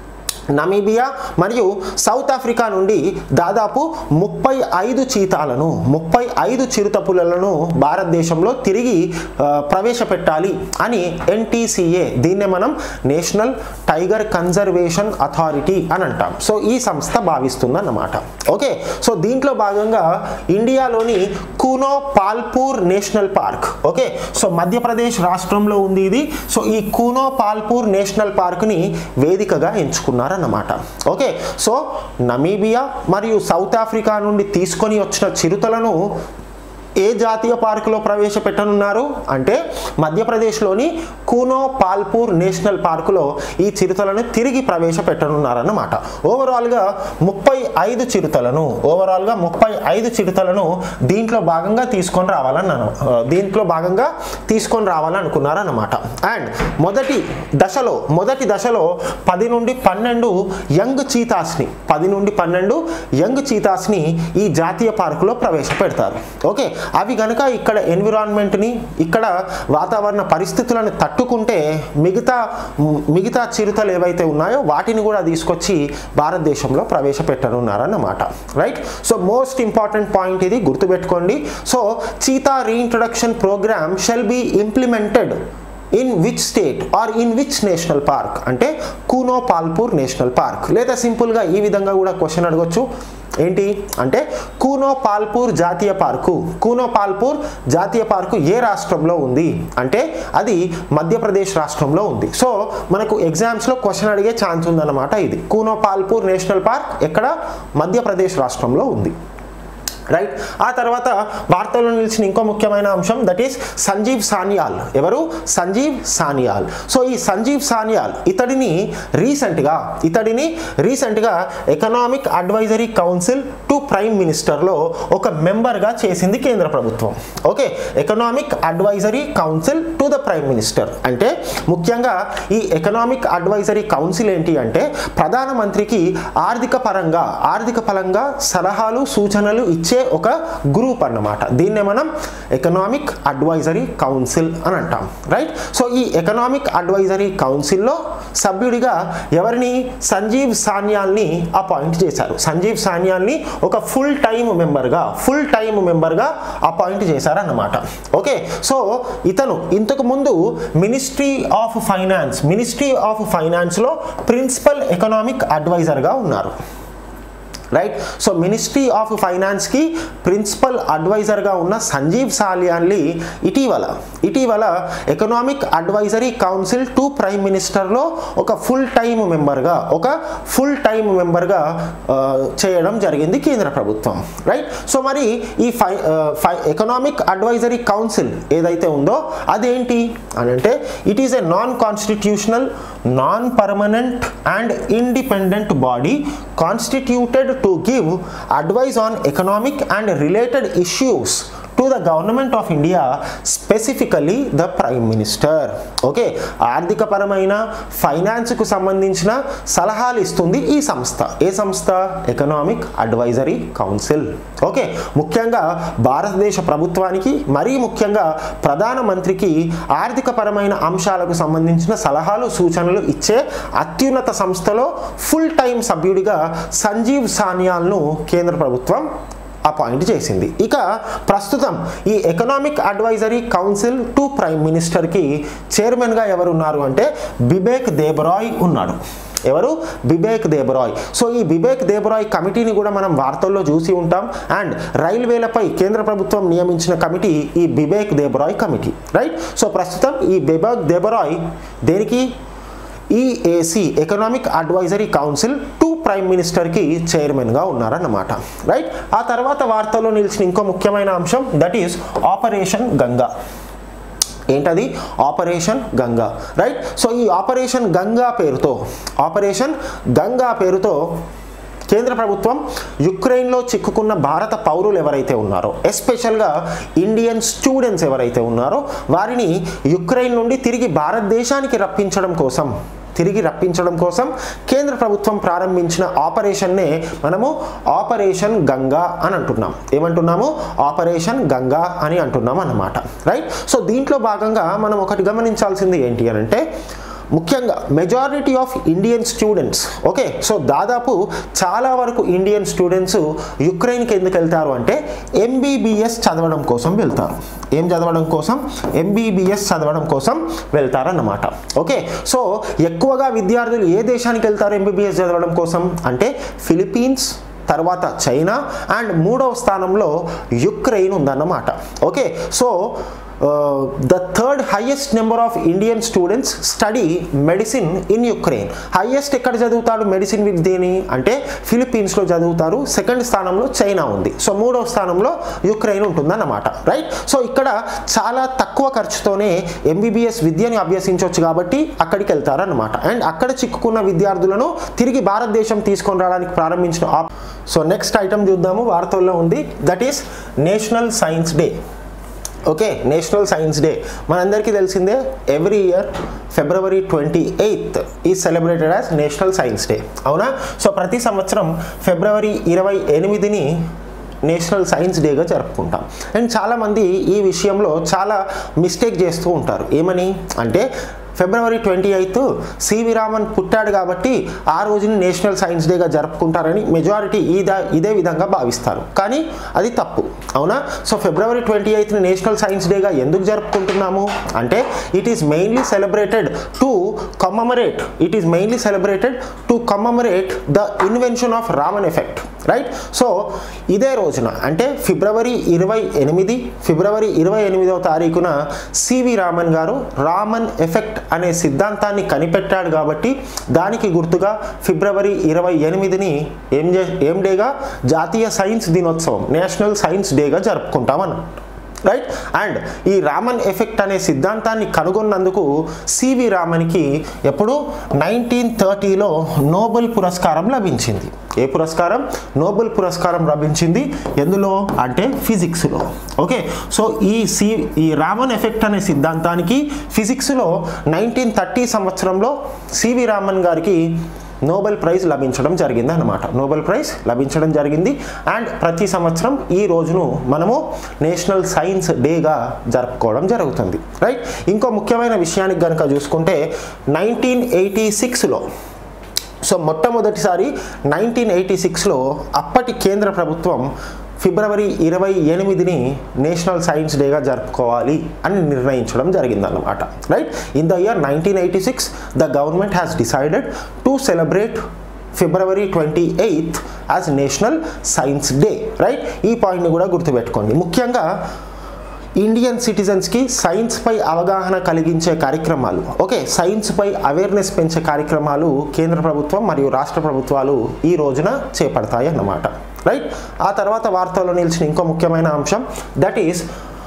నమీబియా మరియు సౌత్ ఆఫ్రికా నుండి దాదాపు ముప్పై ఐదు చీతాలను ముప్పై ఐదు చిరుతపులను భారతదేశంలో తిరిగి ఆ, ప్రవేశపెట్టాలి అని ఎన్టీసీఏ దీన్నే మనం నేషనల్ టైగర్ కన్జర్వేషన్ అథారిటీ అని అంటాం సో ఈ సంస్థ భావిస్తుందన్నమాట ఓకే సో దీంట్లో భాగంగా ఇండియాలోని Kuno Palpur national park okay so Madhya Pradesh రాష్ట్రంలో ఉంది ఇది సో ఈ కూనో పాల్పూర్ నేషనల్ పార్క్ని వేదికగా ఎంచుకున్నారన్నమాట ఓకే సో నమీబియా మరియు సౌత్ ఆఫ్రికా నుండి తీసుకొని వచ్చిన చిరుతలను ఏ జాతీయ పార్కులో ప్రవేశపెట్టనున్నారు అంటే మధ్యప్రదేశ్లోని కూనో పాల్పూర్ నేషనల్ పార్కులో ఈ చిరుతలను తిరిగి ప్రవేశపెట్టనున్నారన్నమాట ఓవరాల్గా ముప్పై ఐదు చిరుతలను ఓవరాల్గా ముప్పై ఐదు చిరుతలను దీంట్లో భాగంగా తీసుకొని రావాలని అను- ఆ, దీంట్లో భాగంగా తీసుకొని రావాలనుకున్నారన్నమాట అండ్ మొదటి దశలో మొదటి దశలో పది నుండి పన్నెండు యంగ్ చీతాస్ని పది నుండి పన్నెండు యంగ్ చీతాస్ని ఈ జాతీయ పార్కులో ప్రవేశపెడతారు ఓకే అవి కనుక ఇక్కడ ఎన్విరాన్మెంట్ని ఇక్కడ వాతావరణ పరిస్థితులను తట్టుకుంటే మిగతా మిగతా చిరుతలు ఏవైతే ఉన్నాయో వాటిని కూడా తీసుకొచ్చి భారతదేశంలో ప్రవేశపెట్టనున్నారన్నమాట right so most important point ఇది గుర్తుపెట్టుకోండి so cheetah reintroduction programme shall be implemented in which state or in which national park అంటే కూనో పాల్పూర్ నేషనల్ పార్క్ లేదా సింపుల్గా ఈ విధంగా కూడా క్వశ్చన్ అడగొచ్చు ఏంటి అంటే కూనో పాల్పూర్ జాతీయ పార్కు కూనో పాల్పూర్ జాతీయ పార్కు ఏ రాష్ట్రంలో ఉంది అంటే అది మధ్యప్రదేశ్ రాష్ట్రంలో ఉంది సో మనకు ఎగ్జామ్స్లో క్వశ్చన్ అడిగే ఛాన్స్ ఉందన్నమాట ఇది కూనో పాల్పూర్ నేషనల్ పార్క్ ఎక్కడ మధ్యప్రదేశ్ రాష్ట్రంలో ఉంది రైట్ ఆ తర్వాత వార్తల్లో నిలిచిన ఇంకో ముఖ్యమైన అంశం దట్ ఈస్ సంజీవ్ సానియాల్ ఎవరు సంజీవ్ సానియాల్ సో ఈ సంజీవ్ సానియాల్ ఇతడిని రీసెంట్గా ఇతడిని రీసెంట్గా economic advisory council to prime మినిస్టర్లో ఒక మెంబర్గా చేసింది కేంద్ర ప్రభుత్వం okay economic advisory council to the prime minister అంటే ముఖ్యంగా ఈ ఎకనామిక్ అడ్వైజరీ కౌన్సిల్ ఏంటి అంటే ప్రధానమంత్రికి ఆర్థిక పరంగా ఆర్థిక పరంగా సలహాలు సూచనలు ఇచ్చే ఒక గ్రూప్ అన్నమాట దీన్నే మనం ఎకనామిక్ అడ్వైజరీ కౌన్సిల్ అని అంటాం రైట్ సో ఈ ఎకనామిక్ అడ్వైజరీ కౌన్సిల్లో సభ్యుడిగా ఎవరిని సంజీవ్ సాన్యాల్ని అపాయింట్ చేశారు సంజీవ్ సాన్యాల్ని ఒక ఫుల్ టైం మెంబర్గా ఫుల్ టైం మెంబర్గా అపాయింట్ చేశారన్నమాట ఓకే సో ఇతను ఇంతకు ముందు ministry of finance ministry of ఫైనాన్స్లో ప్రిన్సిపల్ ఎకనామిక్ అడ్వైజర్గా ఉన్నారు రైట్ సో మినిస్ట్రీ ఆఫ్ ఫైనాన్స్కి ప్రిన్సిపల్ అడ్వైజర్గా ఉన్న సంజీవ్ సాలియాన్లీ ఇటీవల ఇటీవల economic advisory council to prime మినిస్టర్లో ఒక ఫుల్ టైమ్ మెంబర్గా ఒక ఫుల్ టైమ్ మెంబర్గా ఆ, చేయడం జరిగింది కేంద్ర ప్రభుత్వం రైట్ సో మరి ఈ ఫై ఆ, ఫై ఎకనామిక్ అడ్వైజరీ కౌన్సిల్ ఏదైతే ఉందో అదేంటి అని అంటే it is a non constitutional non permanent and independent body constituted to give advice on economic and related issues to the government of India specifically the prime minister okay ఆర్థిక పరమైన ఫైనాన్స్కు సంబంధించిన సలహాలు ఇస్తుంది ఈ సంస్థ ఏ సంస్థ ఎకనామిక్ అడ్వైజరీ కౌన్సిల్ ఓకే ముఖ్యంగా భారతదేశ ప్రభుత్వానికి మరీ ముఖ్యంగా ప్రధానమంత్రికి ఆర్థిక పరమైన అంశాలకు సంబంధించిన సలహాలు సూచనలు ఇచ్చే అత్యున్నత సంస్థలో ఫుల్ టైం సభ్యుడిగా సంజీవ్ సానియాల్ను కేంద్ర ప్రభుత్వం అపాయింట్ చేసింది ఇక ప్రస్తుతం ఈ economic advisory council to prime మినిస్టర్కి చైర్మన్గా ఎవరు ఉన్నారు అంటే బిబేక్ దేబరాయ్ ఉన్నాడు ఎవరు బిబేక్ దేబరాయ్ సో ఈ బిబేక్ దేబరాయ్ కమిటీని కూడా మనం వార్తల్లో చూసి ఉంటాం అండ్ రైల్వేలపై కేంద్ర ప్రభుత్వం నియమించిన కమిటీ ఈ Bibek Debroy committee right so ప్రస్తుతం ఈ బిబేక్ దేబరాయ్ దేనికి EAC economic advisory council to prime మినిస్టర్కి చైర్మన్గా ఉన్నారన్నమాట రైట్ ఆ తర్వాత వార్తల్లో నిలిచిన ఇంకో ముఖ్యమైన అంశం దట్ ఈస్ ఆపరేషన్ గంగా ఏంటది ఆపరేషన్ గంగా రైట్ సో ఈ ఆపరేషన్ గంగా పేరుతో ఆపరేషన్ గంగా పేరుతో కేంద్ర ప్రభుత్వం యుక్రెయిన్లో చిక్కుకున్న భారత పౌరులు ఎవరైతే ఉన్నారో ఎస్పెషల్గా ఇండియన్ స్టూడెంట్స్ ఎవరైతే ఉన్నారో వారిని యుక్రెయిన్ నుండి తిరిగి భారతదేశానికి రప్పించడం కోసం తిరిగి రప్పించడం కోసం కేంద్ర ప్రభుత్వం ప్రారంభించిన ఆపరేషన్నే మనము ఆపరేషన్ గంగా అని అంటున్నాం ఏమంటున్నాము ఆపరేషన్ గంగా అని అంటున్నాం అన్నమాట రైట్ సో దీంట్లో భాగంగా మనం ఒకటి గమనించాల్సింది ఏంటి అని అంటే ముఖ్యంగా majority of Indian students okay so దాదాపు చాలా వరకు ఇండియన్ స్టూడెంట్స్ యుక్రెయిన్కి ఎందుకు వెళ్తారు అంటే ఎంబీబీఎస్ చదవడం కోసం వెళ్తారు ఏం చదవడం కోసం ఎంబీబీఎస్ చదవడం కోసం వెళ్తారన్నమాట ఓకే సో ఎక్కువగా విద్యార్థులు ఏ దేశానికి వెళ్తారు ఎంబీబీఎస్ చదవడం కోసం అంటే ఫిలిప్పీన్స్ తర్వాత చైనా అండ్ మూడవ స్థానంలో యుక్రెయిన్ ఉందన్నమాట okay so the third highest number of Indian students study medicine in Ukraine highest ఎక్కడ చదువుతాడు మెడిసిన్ విద్యని అంటే ఫిలిప్పీన్స్లో చదువుతారు సెకండ్ స్థానంలో చైనా ఉంది సో మూడవ స్థానంలో యుక్రెయిన్ ఉంటుందన్నమాట రైట్ సో ఇక్కడ చాలా తక్కువ ఖర్చుతోనే ఎంబీబీఎస్ విద్యని అభ్యసించవచ్చు కాబట్టి అక్కడికి వెళ్తారన్నమాట అండ్ అక్కడ చిక్కుకున్న విద్యార్థులను తిరిగి భారతదేశం తీసుకొని రావడానికి ప్రారంభించిన ఆప్ సో నెక్స్ట్ ఐటమ్ చూద్దాము వార్తల్లో ఉంది that is national science day okay national science day మనందరికీ తెలిసిందే every year February twenty eighth is celebrated as national science day అవునా సో ప్రతి సంవత్సరం ఫిబ్రవరి ఇరవై ఎనిమిదిని నేషనల్ సైన్స్ డేగా జరుపుకుంటాం అండ్ చాలామంది ఈ విషయంలో చాలా మిస్టేక్ చేస్తూ ఉంటారు ఏమని అంటే February twenty eighth C V Raman పుట్టాడు కాబట్టి ఆ రోజుని నేషనల్ సైన్స్ డేగా జరుపుకుంటారని మెజారిటీ ఇదే ఇదే విధంగా భావిస్తారు కానీ అది తప్పు అవునా సో ఫిబ్రవరి ట్వంటీ ఎయిత్ని నేషనల్ సైన్స్ డేగా ఎందుకు జరుపుకుంటున్నాము అంటే it is mainly celebrated to commemorate it is mainly celebrated to commemorate the invention of Raman effect right so ఇదే రోజున అంటే ఫిబ్రవరి ఇరవై ఎనిమిది ఫిబ్రవరి ఇరవై ఎనిమిదవ తారీఖున సివి రామన్ గారు రామన్ ఎఫెక్ట్ అనే సిద్ధాంతాన్ని కనిపెట్టాడు కాబట్టి దానికి గుర్తుగా ఫిబ్రవరి ఇరవై ఎనిమిదిని ఏం చే ఏం డేగా జాతీయ సైన్స్ దినోత్సవం నేషనల్ సైన్స్ డేగా జరుపుకుంటామన్న రైట్ అండ్ ఈ రామన్ ఎఫెక్ట్ అనే సిద్ధాంతాన్ని కనుగొన్నందుకు సివి రామన్కి ఎప్పుడు నైన్టీన్ థర్టీలో నోబెల్ పురస్కారం లభించింది ఏ పురస్కారం నోబెల్ పురస్కారం లభించింది ఎందులో అంటే ఫిజిక్స్లో ఓకే సో ఈ సి ఈ రామన్ ఎఫెక్ట్ అనే సిద్ధాంతానికి ఫిజిక్స్లో నైన్టీన్ థర్టీ సంవత్సరంలో సివి రామన్ గారికి నోబెల్ ప్రైజ్ లభించడం జరిగింది అనమాట నోబెల్ ప్రైజ్ లభించడం జరిగింది అండ్ ప్రతి సంవత్సరం ఈ రోజును మనము నేషనల్ సైన్స్ డేగా జరుపుకోవడం జరుగుతుంది రైట్ ఇంకో ముఖ్యమైన విషయానికి కనుక చూసుకుంటే నైన్టీన్ ఎయిటీ సిక్స్లో సో మొట్టమొదటిసారి నైన్టీన్ ఎయిటీ సిక్స్లో అప్పటి కేంద్ర ప్రభుత్వం ఫిబ్రవరి ఇరవై ఎనిమిదిని నేషనల్ సైన్స్ డేగా జరుపుకోవాలి అని నిర్ణయించడం జరిగిందన్నమాట right in the year nineteen eighty six the government has decided to celebrate February twenty eighth as national science day right ఈ పాయింట్ని కూడా గుర్తుపెట్టుకోండి ముఖ్యంగా ఇండియన్ సిటిజన్స్కి సైన్స్పై అవగాహన కలిగించే కార్యక్రమాలు ఓకే సైన్స్పై అవేర్నెస్ పెంచే కార్యక్రమాలు కేంద్ర ప్రభుత్వం మరియు రాష్ట్ర ప్రభుత్వాలు ఈ రోజున చేపడతాయి అన్నమాట రైట్ ఆ తర్వాత వార్తల్లో నిలిచిన ఇంకో ముఖ్యమైన అంశం దట్ ఈస్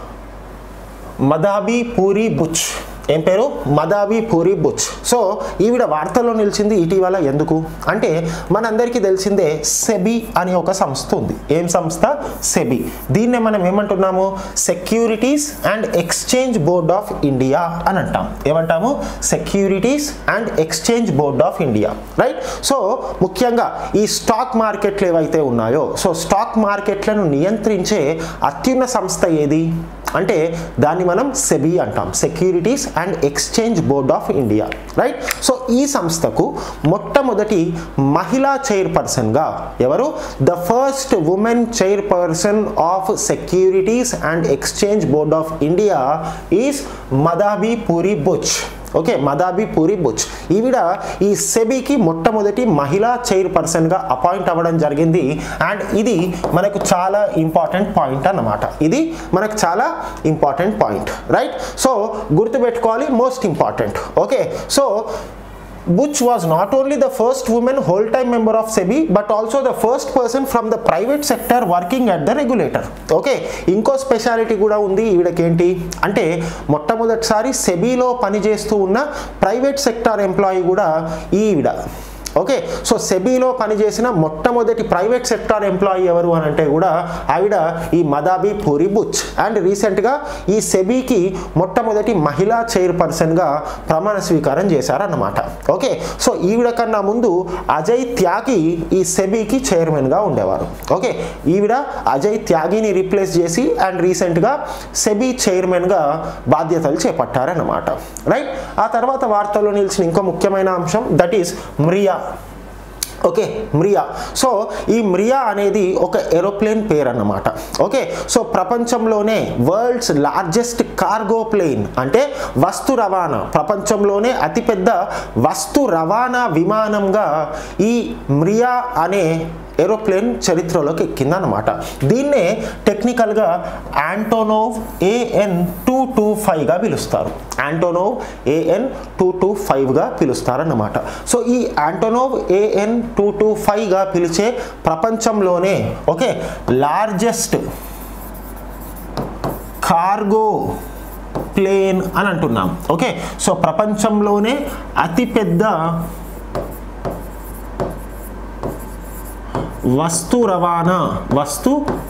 మదాబీ పూరి బుచ్ ఏం పేరు మదాబీ పూరి బుచ్ సో ఈవిడ వార్తల్లో నిలిచింది ఇటీవల ఎందుకు అంటే మనందరికీ తెలిసిందే సెబీ అనే ఒక సంస్థ ఉంది ఏం సంస్థ సెబీ దీన్నే మనం ఏమంటున్నాము securities and exchange board of India అని అంటాం ఏమంటాము securities and exchange board of India right so ముఖ్యంగా ఈ స్టాక్ మార్కెట్లు ఏవైతే ఉన్నాయో సో స్టాక్ మార్కెట్లను నియంత్రించే అత్యున్న సంస్థ ఏది అంటే దాన్ని మనం సెబీ అంటాం securities and exchange board of India right so ఈ సంస్థకు మొట్టమొదటి మహిళా చైర్పర్సన్గా ఎవరు the first women chairperson of securities and exchange board of India is Madhabi Puri Buch okay Madhabi Puri Buch ఈవిడ ఈ సెబీకి మొట్టమొదటి మహిళా చైర్పర్సన్గా అపాయింట్ అవ్వడం జరిగింది అండ్ ఇది మనకు చాలా ఇంపార్టెంట్ పాయింట్ అన్నమాట ఇది మనకు చాలా ఇంపార్టెంట్ పాయింట్ రైట్ సో గుర్తుపెట్టుకోవాలి most important okay so Butch was not only the first woman whole time member of SEBI but also the first person from the private sector working at the regulator. Okay ఇంకో speciality కూడా ఉంది ఈవిడకేంటి అంటే మొట్టమొదటిసారి సెబీలో పనిచేస్తూ ఉన్న private sector employee కూడా ఈవిడ okay so సెబీలో పనిచేసిన మొట్టమొదటి ప్రైవేట్ సెక్టార్ ఎంప్లాయీ ఎవరు అని అంటే కూడా ఆవిడ ఈ మదాబి పూరి బుచ్ అండ్ రీసెంట్గా ఈ సెబీకి మొట్టమొదటి మహిళా చైర్పర్సన్గా ప్రమాణ స్వీకారం చేశారన్నమాట ఓకే సో ఈవిడ కన్నా ముందు అజయ్ త్యాగి ఈ సెబీకి చైర్మన్గా ఉండేవారు ఓకే ఈవిడ అజయ్ త్యాగిని రీప్లేస్ చేసి అండ్ రీసెంట్గా సెబీ చైర్మన్గా బాధ్యతలు చేపట్టారన్నమాట రైట్ ఆ తర్వాత వార్తల్లో నిలిచిన ఇంకో ముఖ్యమైన అంశం that is Mriya okay Mriya so ఈ మ్రియా అనేది ఒక ఏరోప్లేన్ పేరు అన్నమాట ఓకే సో ప్రపంచంలోనే వరల్డ్స్ లార్జెస్ట్ కార్గో ప్లేన్ అంటే వస్తు రవాణా ప్రపంచంలోనే అతిపెద్ద వస్తు రవాణా విమానంగా ఈ మ్రియా అనే ఏరోప్లేన్ చరిత్రలోకి ఎక్కిందనమాట దీన్నే టెక్నికల్గా యాంటోనోవ్ ఏఎన్ టూ టూ ఫైవ్గా పిలుస్తారు యాంటోనోవ్ ఏఎన్ టూ టూ ఫైవ్గా పిలుస్తారన్నమాట సో ఈ యాంటోనోవ్ ఏఎన్ టూ టూ ఫైవ్గా పిలిచే ప్రపంచంలోనే ఓకే లార్జెస్ట్ కార్గో ప్లేన్ అని అంటున్నాం ఓకే సో ప్రపంచంలోనే అతిపెద్ద వస్తు రవాణా వస్తు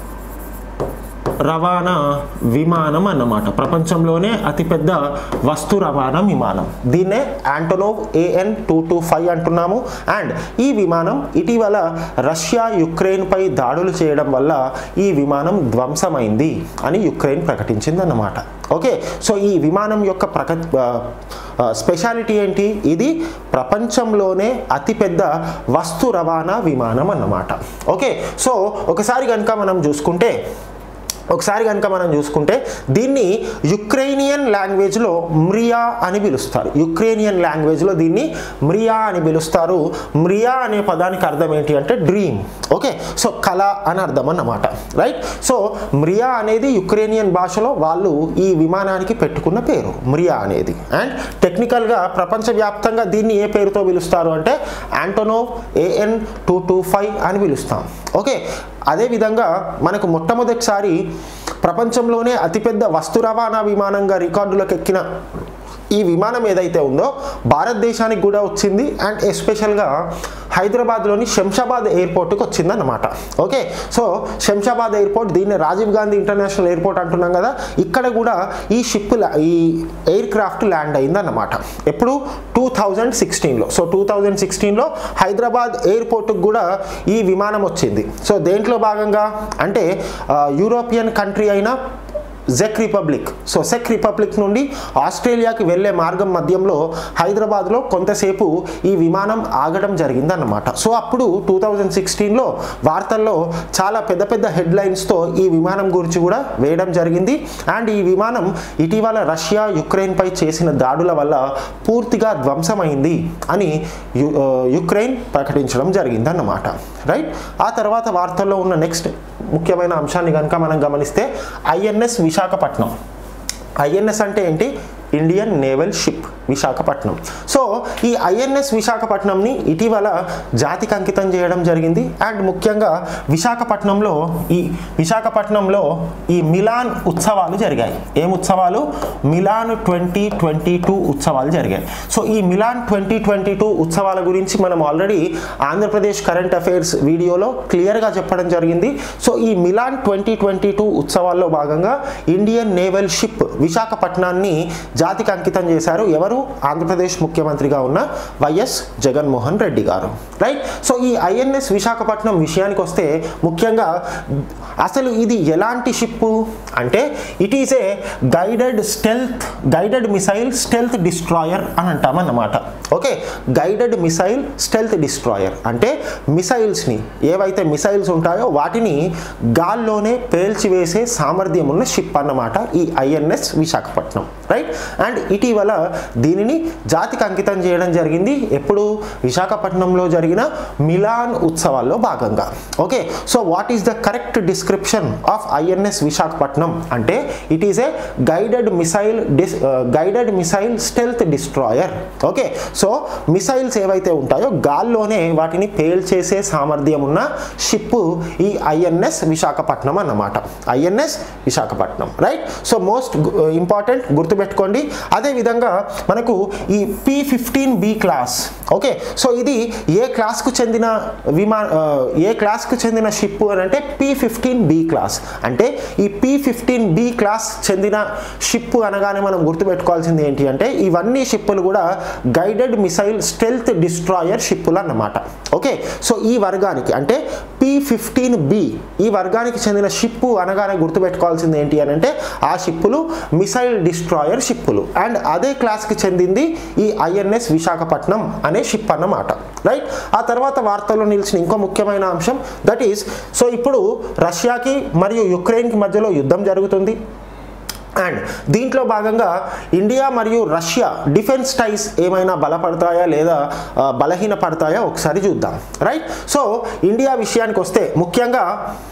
రవాణా విమానం అన్నమాట ప్రపంచంలోనే అతిపెద్ద వస్తు రవాణా విమానం దీన్నే Antonov AN two two five అంటున్నాము అండ్ ఈ విమానం ఇటీవల రష్యా యుక్రెయిన్పై దాడులు చేయడం వల్ల ఈ విమానం ధ్వంసమైంది అని యుక్రెయిన్ ప్రకటించిందన్నమాట ఓకే సో ఈ విమానం యొక్క ప్రక స్పెషాలిటీ ఏంటి ఇది ప్రపంచంలోనే అతిపెద్ద వస్తు రవాణా విమానం అన్నమాట ఓకే సో ఒకసారి కనుక మనం చూసుకుంటే ఒకసారి కనుక మనం చూసుకుంటే దీన్ని యుక్రైనియన్ లాంగ్వేజ్లో మ్రియా అని పిలుస్తారు యుక్రేనియన్ లాంగ్వేజ్లో దీన్ని మ్రియా అని పిలుస్తారు మ్రియా అనే పదానికి అర్థం ఏంటి అంటే డ్రీమ్ ఓకే సో కళ అని అర్థం అన్నమాట రైట్ సో మ్రియా అనేది యుక్రేనియన్ భాషలో వాళ్ళు ఈ విమానానికి పెట్టుకున్న పేరు మ్రియా అనేది అండ్ టెక్నికల్గా ప్రపంచవ్యాప్తంగా దీన్ని ఏ పేరుతో పిలుస్తారు అంటే Antonov AN two two five అని పిలుస్తాం ఓకే అదేవిధంగా మనకు మొట్టమొదటిసారి ప్రపంచంలోనే అతిపెద్ద వస్తు రవాణా విమానంగా రికార్డులకు ఎక్కిన ఈ విమానం ఏదైతే ఉందో భారతదేశానికి కూడా వచ్చింది అండ్ ఎస్పెషల్గా హైదరాబాద్లోని శంషాబాద్ ఎయిర్పోర్ట్కి వచ్చిందన్నమాట ఓకే సో శంషాబాద్ ఎయిర్పోర్ట్ దీన్ని రాజీవ్ గాంధీ ఇంటర్నేషనల్ ఎయిర్పోర్ట్ అంటున్నాం కదా ఇక్కడ కూడా ఈ షిప్ ఈ ఎయిర్ క్రాఫ్ట్ ల్యాండ్ అయిందన్నమాట ఎప్పుడు టూ థౌజండ్ సిక్స్టీన్లో సో టూ థౌజండ్ సిక్స్టీన్లో హైదరాబాద్ ఎయిర్పోర్ట్కి కూడా ఈ విమానం వచ్చింది సో దేంట్లో భాగంగా అంటే యూరోపియన్ కంట్రీ అయిన check republic so check republic నుండి ఆస్ట్రేలియాకి వెళ్ళే మార్గం మధ్యంలో హైదరాబాద్లో కొంతసేపు ఈ విమానం ఆగడం జరిగిందన్నమాట సో అప్పుడు టూ థౌజండ్ సిక్స్టీన్లో వార్తల్లో చాలా పెద్ద పెద్ద హెడ్లైన్స్తో ఈ విమానం గురించి కూడా వేయడం జరిగింది అండ్ ఈ విమానం ఇటీవల రష్యా యుక్రెయిన్పై చేసిన దాడుల వల్ల పూర్తిగా ధ్వంసమైంది అని యు యుక్రెయిన్ ప్రకటించడం జరిగిందన్నమాట రైట్ ఆ తర్వాత వార్తల్లో ఉన్న నెక్స్ట్ ముఖ్యమైన అంశాన్ని కనుక మనం గమనిస్తే ఐఎన్ఎస్ విశాఖపట్నం ఐఎన్ఎస్ అంటే ఏంటి Indian naval ship Visakhapatnam so ఈ ఐఎన్ఎస్ విశాఖపట్నంని ఇటీవల జాతికి అంకితం చేయడం జరిగింది అండ్ ముఖ్యంగా విశాఖపట్నంలో ఈ విశాఖపట్నంలో ఈ మిలాన్ ఉత్సవాలు జరిగాయి ఏం ఉత్సవాలు మిలాన్ ట్వంటీ ట్వంటీ టూ ఉత్సవాలు జరిగాయి సో ఈ మిలాన్ ట్వంటీ ట్వంటీ టూ ఉత్సవాల గురించి మనం ఆల్రెడీ ఆంధ్రప్రదేశ్ కరెంట్ అఫైర్స్ వీడియోలో క్లియర్గా చెప్పడం జరిగింది సో ఈ మిలాన్ ట్వంటీ ట్వంటీ టూ ఉత్సవాల్లో భాగంగా ఇండియన్ నేవల్ షిప్ విశాఖపట్నాన్ని జాతికి అంకితం చేశారు ఎవరు ఆంధ్రప్రదేశ్ ముఖ్యమంత్రిగా ఉన్న YS Jaganmohan Reddy garu right so ఈ ఐఎన్ఎస్ విశాఖపట్నం విషయానికి వస్తే ముఖ్యంగా అసలు ఇది ఎలాంటి షిప్ అంటే it is a guided stealth guided missile stealth destroyer అని అంటామన్నమాట okay guided missile stealth destroyer అంటే మిసైల్స్ని ఏవైతే మిసైల్స్ ఉంటాయో వాటిని గాల్లోనే పేల్చివేసే సామర్థ్యం ఉన్న షిప్ అన్నమాట ఈ ఐఎన్ఎస్ విశాఖపట్నం రైట్ అండ్ ఇటీవల దీనిని జాతికి అంకితం చేయడం జరిగింది ఎప్పుడు విశాఖపట్నంలో జరిగిన మిలాన్ ఉత్సవాల్లో భాగంగా okay so what is the correct description of INS Visakhapatnam అంటే it is a guided missile డిస్ guided missile stealth destroyer okay so missiles ఏవైతే ఉంటాయో గాల్లోనే వాటిని పేల్చేసే సామర్థ్యం ఉన్న షిప్ ఈ ఐఎన్ఎస్ విశాఖపట్నం అన్నమాట INS Visakhapatnam right so most important గుర్తుపెట్టుకోండి అదేవిధంగా మనకు ఈ P fifteen B class okay so ఇది ఏ క్లాస్కు చెందిన విమా ఆ, ఏ క్లాస్కు చెందిన షిప్ అని అంటే పి ఫిఫ్టీన్ బి క్లాస్ అంటే ఈ పి ఫిఫ్టీన్ బి క్లాస్ చెందిన షిప్ అనగానే మనం గుర్తుపెట్టుకోవాల్సింది ఏంటి అంటే ఇవన్నీ షిప్పులు కూడా గైడెడ్ మిసైల్ స్టెల్త్ డిస్ట్రాయర్ షిప్పులు అన్నమాట ఓకే సో ఈ వర్గానికి అంటే పి ఫిఫ్టీన్ బి ఈ వర్గానికి చెందిన షిప్పు అనగానే గుర్తుపెట్టుకోవాల్సింది ఏంటి అని అంటే ఆ షిప్పులు మిసైల్ డిస్ట్రాయర్ షిప్పులు అండ్ అదే క్లాస్కి చెందింది ఈ ఐఎన్ఎస్ విశాఖపట్నం అనే షిప్ అన్నమాట రైట్ ఆ తర్వాత వార్తల్లో నిలిచిన ఇంకో ముఖ్యమైన అంశం దట్ ఈస్ సో ఇప్పుడు రష్యాకి మరియు యుక్రెయిన్కి మధ్యలో యుద్ధం జరుగుతుంది అండ్ దీంట్లో భాగంగా ఇండియా మరియు రష్యా డిఫెన్స్ టైస్ ఏమైనా బలపడతాయా లేదా ఆ, బలహీనపడతాయా ఒకసారి చూద్దాం రైట్ సో ఇండియా విషయానికి వస్తే ముఖ్యంగా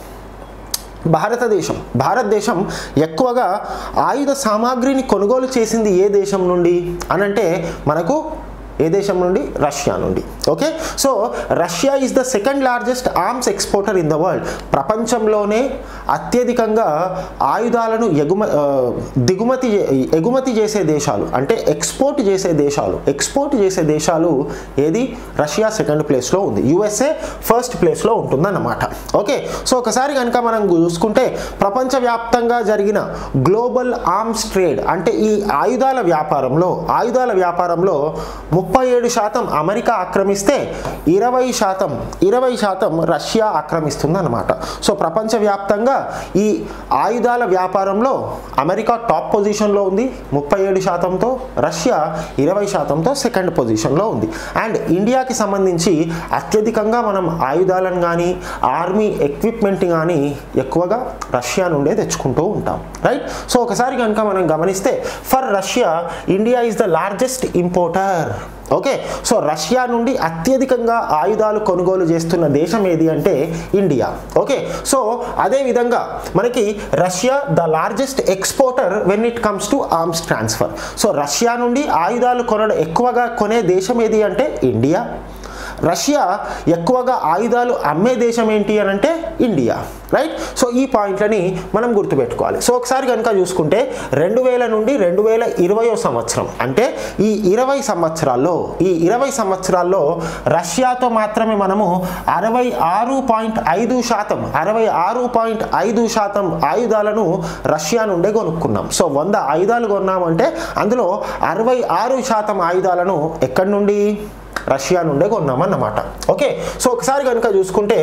భారతదేశం భారతదేశం ఎక్కువగా ఆయుధ సామాగ్రిని కొనుగోలు చేసింది ఏ దేశం నుండి అనంటే మనకు ఏ దేశం నుండి రష్యా నుండి okay so Russia is the second largest arms exporter in the world ప్రపంచంలోనే అత్యధికంగా ఆయుధాలను ఎగుమ ఆ, దిగుమతి చే- ఎగుమతి చేసే దేశాలు అంటే ఎక్స్పోర్ట్ చేసే దేశాలు ఎక్స్పోర్ట్ చేసే దేశాలు ఏది రష్యా సెకండ్ ప్లేస్లో ఉంది యుఎస్ఏ ఫస్ట్ ప్లేస్లో ఉంటుందన్నమాట ఓకే సో ఒకసారి కనుక మనం చూసుకుంటే ప్రపంచవ్యాప్తంగా జరిగిన గ్లోబల్ ఆర్మ్స్ ట్రేడ్ అంటే ఈ ఆయుధాల వ్యాపారంలో ఆయుధాల వ్యాపారంలో ముప్పై ఏడు శాతం అమెరికా ఆక్రమిస్తే ఇరవై శాతం ఇరవై శాతం రష్యా ఆక్రమిస్తుంది అనమాట సో ప్రపంచవ్యాప్తంగా ఈ ఆయుధాల వ్యాపారంలో అమెరికా టాప్ పొజిషన్లో ఉంది ముప్పై ఏడు శాతంతో రష్యా ఇరవై శాతంతో సెకండ్ పొజిషన్లో ఉంది అండ్ ఇండియాకి సంబంధించి అత్యధికంగా మనం ఆయుధాలను కానీ ఆర్మీ ఎక్విప్మెంట్ కానీ ఎక్కువగా రష్యా నుండే తెచ్చుకుంటూ ఉంటాం రైట్ సో ఒకసారి కనుక మనం గమనిస్తే for Russia India is the largest importer okay so Russia నుండి అత్యధికంగా ఆయుధాలు కొనుగోలు చేస్తున్న దేశం ఏది అంటే ఇండియా ఓకే సో అదే విధంగా మనకి Russia the largest exporter when it comes to arms transfer so Russia నుండి ఆయుధాలు కొనడం ఎక్కువగా కొనే దేశం ఏది అంటే ఇండియా రష్యా ఎక్కువగా ఆయుధాలు అమ్మే దేశం ఏంటి అని అంటే ఇండియా రైట్ సో ఈ పాయింట్లని మనం గుర్తుపెట్టుకోవాలి సో ఒకసారి కనుక చూసుకుంటే రెండు వేల నుండి రెండు వేల ఇరవయో సంవత్సరం అంటే ఈ ఇరవై సంవత్సరాల్లో ఈ ఇరవై సంవత్సరాల్లో రష్యాతో మాత్రమే మనము అరవై ఆరు పాయింట్ ఐదు శాతం అరవై ఆరు పాయింట్ ఐదు శాతం ఆయుధాలను రష్యా నుండే కొనుక్కున్నాం సో వంద ఆయుధాలు కొన్నామంటే అందులో అరవై ఆరు శాతం ఆయుధాలను ఎక్కడి నుండి రష్యా నుండే కొన్నామన్నమాట ఓకే సో ఒకసారి కనుక చూసుకుంటే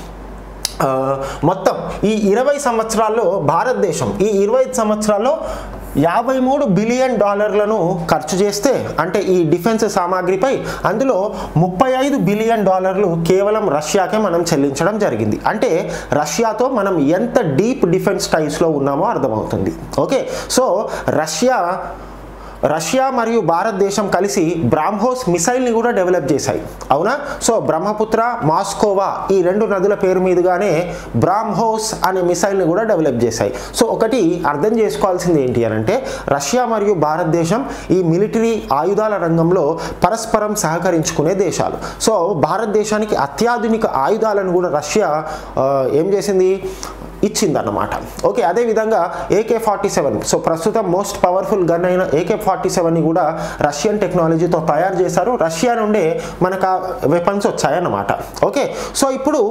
ఆ, మొత్తం ఈ ఇరవై సంవత్సరాల్లో భారతదేశం ఈ ఇరవై సంవత్సరాల్లో యాభై మూడు బిలియన్ డాలర్లను ఖర్చు చేస్తే అంటే ఈ డిఫెన్స్ సామాగ్రిపై అందులో ముప్పై ఐదు బిలియన్ డాలర్లు కేవలం రష్యాకే మనం చెల్లించడం జరిగింది అంటే రష్యాతో మనం ఎంత డీప్ డిఫెన్స్ టైస్లో ఉన్నామో అర్థమవుతుంది ఓకే సో రష్యా రష్యా మరియు భారతదేశం కలిసి బ్రాహ్మోస్ మిసైల్ని కూడా డెవలప్ చేశాయి అవునా సో బ్రహ్మపుత్ర మాస్కోవా ఈ రెండు నదుల పేరు మీదుగానే బ్రాహ్మోస్ అనే మిసైల్ని కూడా డెవలప్ చేశాయి సో ఒకటి అర్థం చేసుకోవాల్సింది ఏంటి అని అంటే రష్యా మరియు భారతదేశం ఈ మిలిటరీ ఆయుధాల రంగంలో పరస్పరం సహకరించుకునే దేశాలు సో భారతదేశానికి అత్యాధునిక ఆయుధాలను కూడా రష్యా ఆ, ఏం చేసింది ఇచ్చిందన్నమాట ఓకే అదేవిధంగా ఏకే ఫార్టీ సెవెన్ సో ప్రస్తుతం మోస్ట్ పవర్ఫుల్ గన్ అయిన ఏకే ఫార్టీ సెవెన్ని కూడా రష్యన్ టెక్నాలజీతో తయారు చేశారు రష్యా నుండే మనకు ఆ వెపన్స్ వచ్చాయన్నమాట ఓకే సో ఇప్పుడు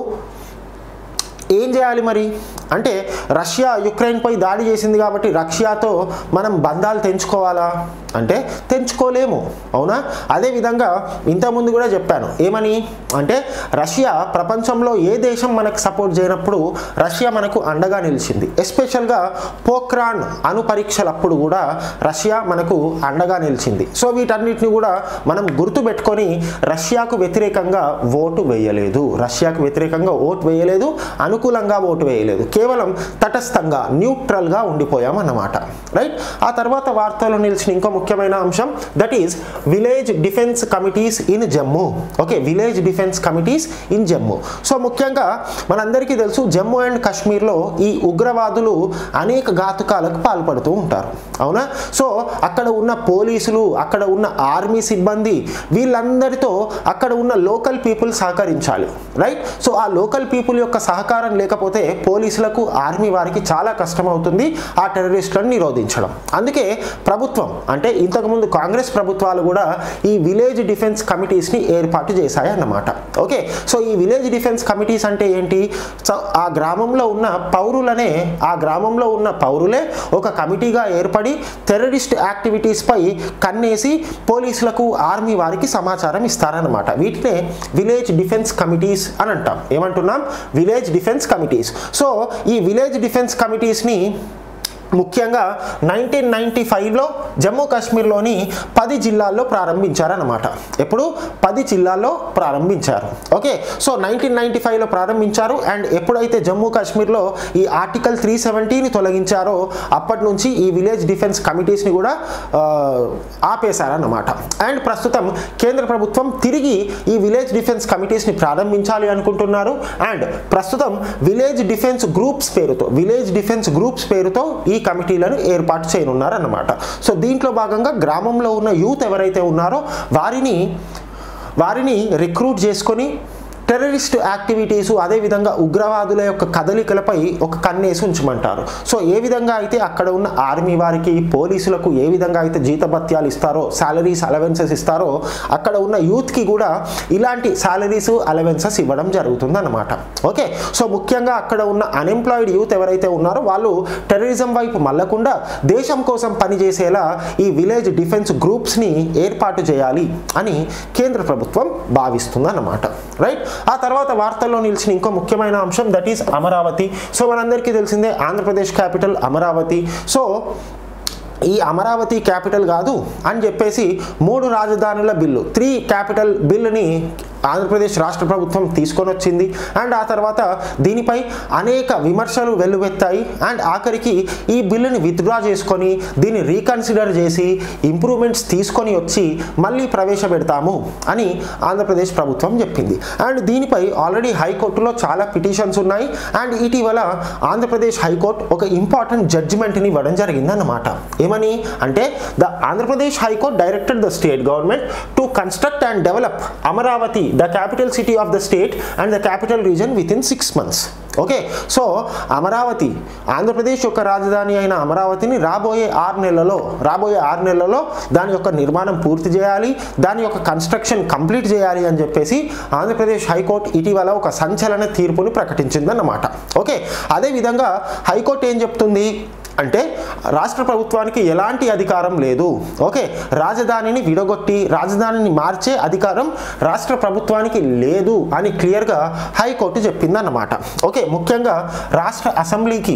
ఏం చేయాలి మరి అంటే రష్యా యుక్రెయిన్పై దాడి చేసింది కాబట్టి రష్యాతో మనం బంధాలు తెంచుకోవాలా అంటే తెంచుకోలేము అవునా అదేవిధంగా ఇంతకుముందు కూడా చెప్పాను ఏమని అంటే రష్యా ప్రపంచంలో ఏ దేశం మనకు సపోర్ట్ చేయనప్పుడు రష్యా మనకు అండగా నిలిచింది ఎస్పెషల్గా పోక్రాన్ అణు పరీక్షలప్పుడు కూడా రష్యా మనకు అండగా నిలిచింది సో వీటన్నిటిని కూడా మనం గుర్తుపెట్టుకొని రష్యాకు వ్యతిరేకంగా ఓటు వేయలేదు రష్యాకు వ్యతిరేకంగా ఓటు వేయలేదు అనుకూలంగా ఓటు వేయలేదు కేవలం తటస్థంగా న్యూట్రల్గా ఉండిపోయాం అన్నమాట రైట్ ఆ తర్వాత వార్తల్లో నిలిచిన ఇంకో ముఖ్యమైన అంశం that is village defence committees in Jammu okay village defence committees in Jammu so ముఖ్యంగా మనందరికీ తెలుసు జమ్మూ అండ్ కాశ్మీర్లో ఈ ఉగ్రవాదులు అనేక ఘాతుకాలకు పాల్పడుతూ ఉంటారు అవునా సో అక్కడ ఉన్న పోలీసులు అక్కడ ఉన్న ఆర్మీ సిబ్బంది వీళ్ళందరితో అక్కడ ఉన్న లోకల్ పీపుల్ సహకరించాలి రైట్ సో ఆ లోకల్ పీపుల్ యొక్క సహకారం సమాచారం లేకపోతే పోలీసులకు ఆర్మీ వారికి చాలా కష్టం అవుతుంది ఆ టెర్రరిస్టులను నిరోధించడం అందుకే ప్రభుత్వం అంటే ఇంతకుముందు కాంగ్రెస్ ప్రభుత్వాలు కూడా ఈ విలేజ్ డిఫెన్స్ కమిటీస్ని ఏర్పాటు చేశాయి అన్నమాట ఓకే సో ఈ విలేజ్ డిఫెన్స్ కమిటీస్ అంటే ఏంటి సో ఆ గ్రామంలో ఉన్న పౌరులనే ఆ గ్రామంలో ఉన్న పౌరులే ఒక కమిటీగా ఏర్పడి టెర్రరిస్ట్ యాక్టివిటీస్పై కన్నేసి పోలీసులకు ఆర్మీ వారికి సమాచారం ఇస్తారన్నమాట వీటినే విలేజ్ డిఫెన్స్ కమిటీస్ అని అంటాం ఏమంటున్నాం విలేజ్ డిఫెన్స్ కమిటీస్ సో ఈ విలేజ్ డిఫెన్స్ కమిటీస్ని ముఖ్యంగా నైన్టీన్ నైంటీ ఫైవ్లో జమ్మూ కాశ్మీర్లోని పది జిల్లాల్లో ప్రారంభించారన్నమాట ఎప్పుడు పది జిల్లాల్లో ప్రారంభించారు ఓకే సో నైన్టీన్ నైంటీ ఫైవ్లో ప్రారంభించారు అండ్ ఎప్పుడైతే జమ్మూ కాశ్మీర్లో ఈ ఆర్టికల్ త్రీ సెవెంటీని తొలగించారో అప్పటి నుంచి ఈ విలేజ్ డిఫెన్స్ కమిటీస్ని కూడా ఆ, ఆపేశారన్నమాట అండ్ ప్రస్తుతం కేంద్ర ప్రభుత్వం తిరిగి ఈ విలేజ్ డిఫెన్స్ కమిటీస్ని ప్రారంభించాలి అనుకుంటున్నారు అండ్ ప్రస్తుతం విలేజ్ డిఫెన్స్ గ్రూప్స్ పేరుతో విలేజ్ డిఫెన్స్ గ్రూప్స్ పేరుతో ఈ కమిటీలను ఏర్పాటు చేయనున్నారన్నమాట సో దీంట్లో భాగంగా గ్రామంలో ఉన్న యూత్ ఎవరైతే ఉన్నారో వారిని వారిని రిక్రూట్ చేసుకొని టెర్రరిస్ట్ యాక్టివిటీసు అదేవిధంగా ఉగ్రవాదుల యొక్క కదలికలపై ఒక కన్నేసి ఉంచమంటారు సో ఏ విధంగా అయితే అక్కడ ఉన్న ఆర్మీ వారికి పోలీసులకు ఏ విధంగా అయితే జీతభత్యాలు ఇస్తారో సాలరీస్ అలవెన్సెస్ ఇస్తారో అక్కడ ఉన్న యూత్కి కూడా ఇలాంటి సాలరీస్ అలవెన్సెస్ ఇవ్వడం జరుగుతుందన్నమాట ఓకే సో ముఖ్యంగా అక్కడ ఉన్న అన్ఎంప్లాయిడ్ యూత్ ఎవరైతే ఉన్నారో వాళ్ళు టెర్రరిజం వైపు మళ్ళకుండా దేశం కోసం పనిచేసేలా ఈ విలేజ్ డిఫెన్స్ గ్రూప్స్ని ఏర్పాటు చేయాలి అని కేంద్ర ప్రభుత్వం భావిస్తుందన్నమాట రైట్ ఆ తర్వాత వార్తల్లో నిలిచిన ఇంకో ముఖ్యమైన అంశం దట్ ఈస్ అమరావతి సో మనందరికీ తెలిసిందే ఆంధ్రప్రదేశ్ క్యాపిటల్ అమరావతి సో ఈ అమరావతి క్యాపిటల్ కాదు అని చెప్పేసి మూడు రాజధానుల బిల్లు త్రీ క్యాపిటల్ బిల్లుని ఆంధ్రప్రదేశ్ రాష్ట్ర ప్రభుత్వం తీసుకొని వచ్చింది అండ్ ఆ తర్వాత దీనిపై అనేక విమర్శలు వెల్లువెత్తాయి అండ్ ఆఖరికి ఈ బిల్లుని విత్డ్రా చేసుకొని దీన్ని రీకన్సిడర్ చేసి ఇంప్రూవ్మెంట్స్ తీసుకొని వచ్చి మళ్ళీ ప్రవేశపెడతాము అని ఆంధ్రప్రదేశ్ ప్రభుత్వం చెప్పింది అండ్ దీనిపై ఆల్రెడీ హైకోర్టులో చాలా పిటిషన్స్ ఉన్నాయి అండ్ ఇటీవల ఆంధ్రప్రదేశ్ హైకోర్టు ఒక ఇంపార్టెంట్ జడ్జిమెంట్ని ఇవ్వడం జరిగిందన్నమాట ఏమని అంటే the Andhra Pradesh high court directed the state government to construct and develop Amaravati the capital city of the state and the capital region with in six months okay so Amaravati Andhra Pradesh యొక్క రాజధాని అయిన అమరావతిని రాబోయే ఆరు నెలలలో రాబోయే ఆరు నెలలలో దాని యొక్క నిర్మాణం పూర్తి చేయాలి దాని యొక్క కన్స్ట్రక్షన్ కంప్లీట్ చేయాలి అని చెప్పేసి ఆంధ్రప్రదేశ్ హైకోర్టు ఇటీవల ఒక సంచలన తీర్పుని ప్రకటించిందన్నమాట ఓకే అదేవిధంగా హైకోర్టు ఏం చెప్తుంది అంటే రాష్ట్ర ప్రభుత్వానికి ఎలాంటి అధికారం లేదు ఓకే రాజధానిని విడగొట్టి రాజధానిని మార్చే అధికారం రాష్ట్ర ప్రభుత్వానికి లేదు అని క్లియర్గా హైకోర్టు చెప్పిందన్నమాట ఓకే ముఖ్యంగా రాష్ట్ర అసెంబ్లీకి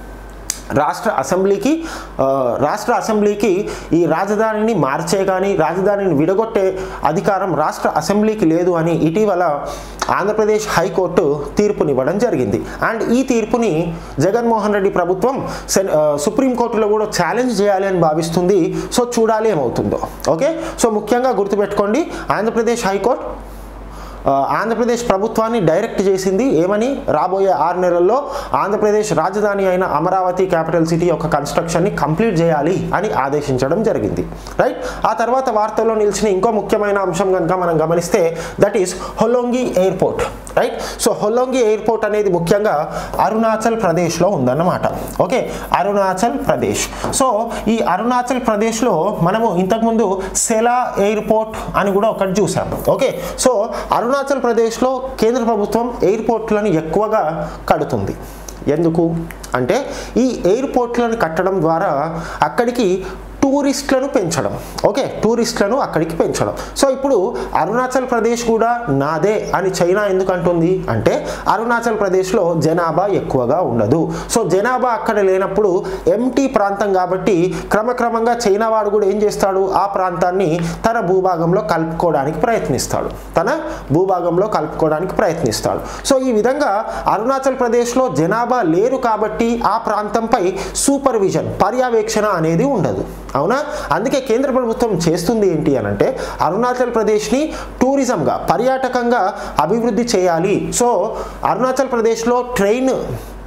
రాష్ట్ర అసెంబ్లీకి ఆ, రాష్ట్ర అసెంబ్లీకి ఈ రాజధానిని మార్చే కానీ రాజధానిని విడగొట్టే అధికారం రాష్ట్ర అసెంబ్లీకి లేదు అని ఇటీవల ఆంధ్రప్రదేశ్ హైకోర్టు తీర్పునివ్వడం జరిగింది అండ్ ఈ తీర్పుని జగన్మోహన్ రెడ్డి ప్రభుత్వం సెన్- ఆ, సుప్రీంకోర్టులో కూడా ఛాలెంజ్ చేయాలి అని భావిస్తుంది సో చూడాలి ఏమవుతుందో ఓకే సో ముఖ్యంగా గుర్తుపెట్టుకోండి ఆంధ్రప్రదేశ్ హైకోర్టు ఆ, ఆంధ్రప్రదేశ్ ప్రభుత్వాన్ని డైరెక్ట్ చేసింది ఏమని రాబోయే ఆరు నెలల్లో ఆంధ్రప్రదేశ్ రాజధాని అయిన అమరావతి క్యాపిటల్ సిటీ యొక్క కన్స్ట్రక్షన్ని కంప్లీట్ చేయాలి అని ఆదేశించడం జరిగింది రైట్ ఆ తర్వాత వార్తల్లో నిలిచిన ఇంకో ముఖ్యమైన అంశం కనుక మనం గమనిస్తే that is Hollongi airport right so Hollongi airport అనేది ముఖ్యంగా అరుణాచల్ ప్రదేశ్లో ఉందన్నమాట ఓకే అరుణాచల్ ప్రదేశ్ సో ఈ అరుణాచల్ ప్రదేశ్లో మనము ఇంతకుముందు సెలా ఎయిర్పోర్ట్ అని కూడా ఒకటి చూసాం ఓకే సో అరుణాచల్ ప్రదేశ్లో కేంద్ర ప్రభుత్వం ఎయిర్పోర్ట్లను ఎక్కువగా కడుతుంది ఎందుకు అంటే ఈ ఎయిర్పోర్ట్లను కట్టడం ద్వారా అక్కడికి టూరిస్టులను పెంచడం ఓకే టూరిస్టులను అక్కడికి పెంచడం సో ఇప్పుడు అరుణాచల్ ప్రదేశ్ కూడా నాదే అని చైనా ఎందుకు అంటుంది అంటే అరుణాచల్ ప్రదేశ్లో జనాభా ఎక్కువగా ఉండదు సో జనాభా అక్కడ లేనప్పుడు ఎంటీ ప్రాంతం కాబట్టి క్రమక్రమంగా చైనా వాడు కూడా ఏం చేస్తాడు ఆ ప్రాంతాన్ని తన భూభాగంలో కలుపుకోవడానికి ప్రయత్నిస్తాడు తన భూభాగంలో కలుపుకోవడానికి ప్రయత్నిస్తాడు సో ఈ విధంగా అరుణాచల్ ప్రదేశ్లో జనాభా లేరు కాబట్టి ఆ ప్రాంతంపై సూపర్విజన్ పర్యవేక్షణ అనేది ఉండదు అవునా అందుకే కేంద్ర ప్రభుత్వం చేస్తుంది ఏంటి అని అంటే అరుణాచల్ ప్రదేశ్ని టూరిజంగా పర్యాటకంగా అభివృద్ధి చేయాలి సో అరుణాచల్ ప్రదేశ్లో ట్రైన్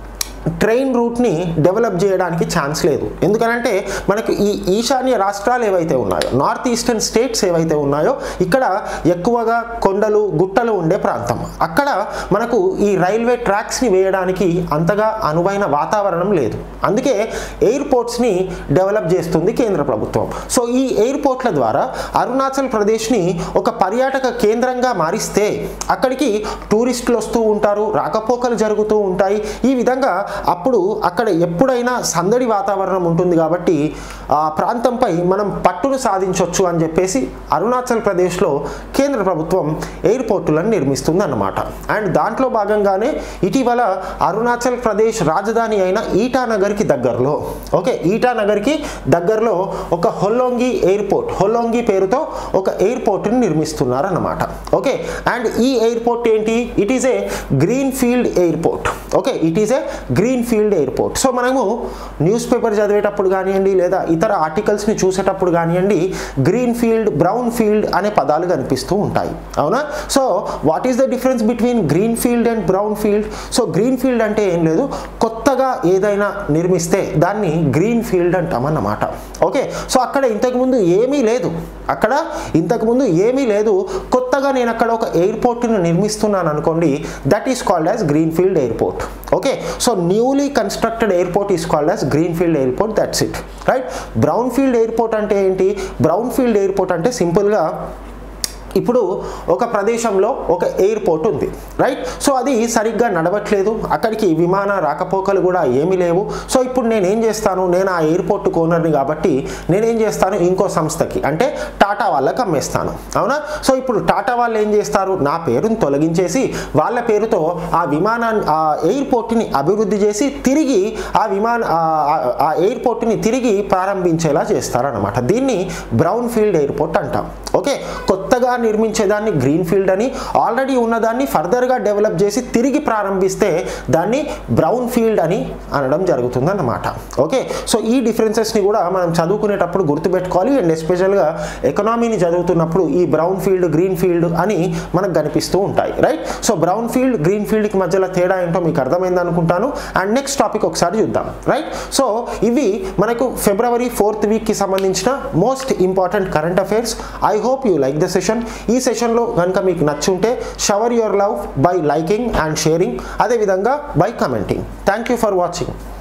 ట్రైన్ రూట్ని డెవలప్ చేయడానికి ఛాన్స్ లేదు ఎందుకనంటే మనకు ఈ ఈశాన్య రాష్ట్రాలు ఏవైతే ఉన్నాయో నార్త్ ఈస్టర్న్ స్టేట్స్ ఏవైతే ఉన్నాయో ఇక్కడ ఎక్కువగా కొండలు గుట్టలు ఉండే ప్రాంతం అక్కడ మనకు ఈ రైల్వే ట్రాక్స్ని వేయడానికి అంతగా అనువైన వాతావరణం లేదు అందుకే ఎయిర్పోర్ట్స్ని డెవలప్ చేస్తుంది కేంద్ర ప్రభుత్వం సో ఈ ఎయిర్పోర్ట్ల ద్వారా అరుణాచల్ ప్రదేశ్ని ఒక పర్యాటక కేంద్రంగా మారిస్తే అక్కడికి టూరిస్టులు వస్తూ ఉంటారు రాకపోకలు జరుగుతూ ఉంటాయి ఈ విధంగా అప్పుడు అక్కడ ఎప్పుడైనా సందడి వాతావరణం ఉంటుంది కాబట్టి ఆ ప్రాంతంపై మనం పట్టును సాధించవచ్చు అని చెప్పేసి అరుణాచల్ ప్రదేశ్లో కేంద్ర ప్రభుత్వం ఎయిర్పోర్టులను నిర్మిస్తుంది అన్నమాట అండ్ దాంట్లో భాగంగానే ఇటీవల అరుణాచల్ ప్రదేశ్ రాజధాని అయిన ఈటానగర్కి దగ్గరలో ఓకే ఈటానగర్కి దగ్గరలో ఒక హొల్లోంగి ఎయిర్పోర్ట్ హొల్లోంగి పేరుతో ఒక ఎయిర్పోర్ట్ని నిర్మిస్తున్నారు అన్నమాట ఓకే అండ్ ఈ ఎయిర్పోర్ట్ ఏంటి it is a green field airport okay it is a green field airport so మనము న్యూస్ పేపర్ చదివేటప్పుడు కానివ్వండి లేదా ఇతర ఆర్టికల్స్ని చూసేటప్పుడు కానివ్వండి గ్రీన్ ఫీల్డ్ బ్రౌన్ ఫీల్డ్ అనే పదాలు కనిపిస్తూ ఉంటాయి అవునా so what is the difference between green field and brown field so green field అంటే ఏం లేదు కొత్తగా ఏదైనా నిర్మిస్తే దాన్ని గ్రీన్ ఫీల్డ్ అంటామన్నమాట ఓకే సో అక్కడ ఇంతకుముందు ఏమీ లేదు అక్కడ ఇంతకుముందు ఏమీ లేదు కొత్తగా నేను అక్కడ ఒక ఎయిర్పోర్ట్ను నిర్మిస్తున్నాను అనుకోండి that is called as green field airport okay so newly constructed airport is called as green field airport that's it right brown field airport అంటే ఏంటి బ్రౌన్ ఫీల్డ్ ఎయిర్పోర్ట్ అంటే సింపుల్గా ఇప్పుడు ఒక ప్రదేశంలో ఒక ఎయిర్పోర్ట్ ఉంది రైట్ సో అది సరిగ్గా నడవట్లేదు అక్కడికి విమాన రాకపోకలు కూడా ఏమీ లేవు సో ఇప్పుడు నేను ఏం చేస్తాను నేను ఆ ఎయిర్పోర్ట్ కోనర్ని కాబట్టి నేనేం చేస్తాను ఇంకో సంస్థకి అంటే టాటా వాళ్ళకి అమ్మేస్తాను అవునా సో ఇప్పుడు టాటా వాళ్ళు ఏం చేస్తారు నా పేరుని తొలగించేసి వాళ్ళ పేరుతో ఆ విమానాన్ని ఆ ఎయిర్పోర్ట్ని అభివృద్ధి చేసి తిరిగి ఆ విమాన ఆ- ఆ ఎయిర్పోర్ట్ని తిరిగి ప్రారంభించేలా చేస్తారనమాట దీన్ని బ్రౌన్ ఫీల్డ్ ఎయిర్పోర్ట్ అంటాం ఓకే కొత్తగా నిర్మించేదాన్ని గ్రీన్ ఫీల్డ్ అని ఆల్రెడీ ఉన్నదాన్ని ఫర్దర్గా డెవలప్ చేసి తిరిగి ప్రారంభిస్తే దాన్ని బ్రౌన్ ఫీల్డ్ అని అనడం జరుగుతుంది అన్నమాట ఓకే సో ఈ డిఫరెన్సెస్ని కూడా మనం చదువుకునేటప్పుడు గుర్తుపెట్టుకోవాలి అండ్ ఎస్పెషల్గా ఎకనామీని చదువుతున్నప్పుడు ఈ బ్రౌన్ ఫీల్డ్ గ్రీన్ ఫీల్డ్ అని మనకు కనిపిస్తూ ఉంటాయి right so brown field green ఫీల్డ్కి మధ్యలో తేడా ఏంటో మీకు అర్థమైంది అనుకుంటాను అండ్ నెక్స్ట్ టాపిక్ ఒకసారి చూద్దాం రైట్ సో ఇవి మనకు ఫిబ్రవరి ఫోర్త్ వీక్కి సంబంధించిన most important current affairs I hope you like the session ఈ సెషన్లో కనుక మీకు నచ్చుంటే shower your love by liking and sharing అదేవిధంగా by commenting thank you for watching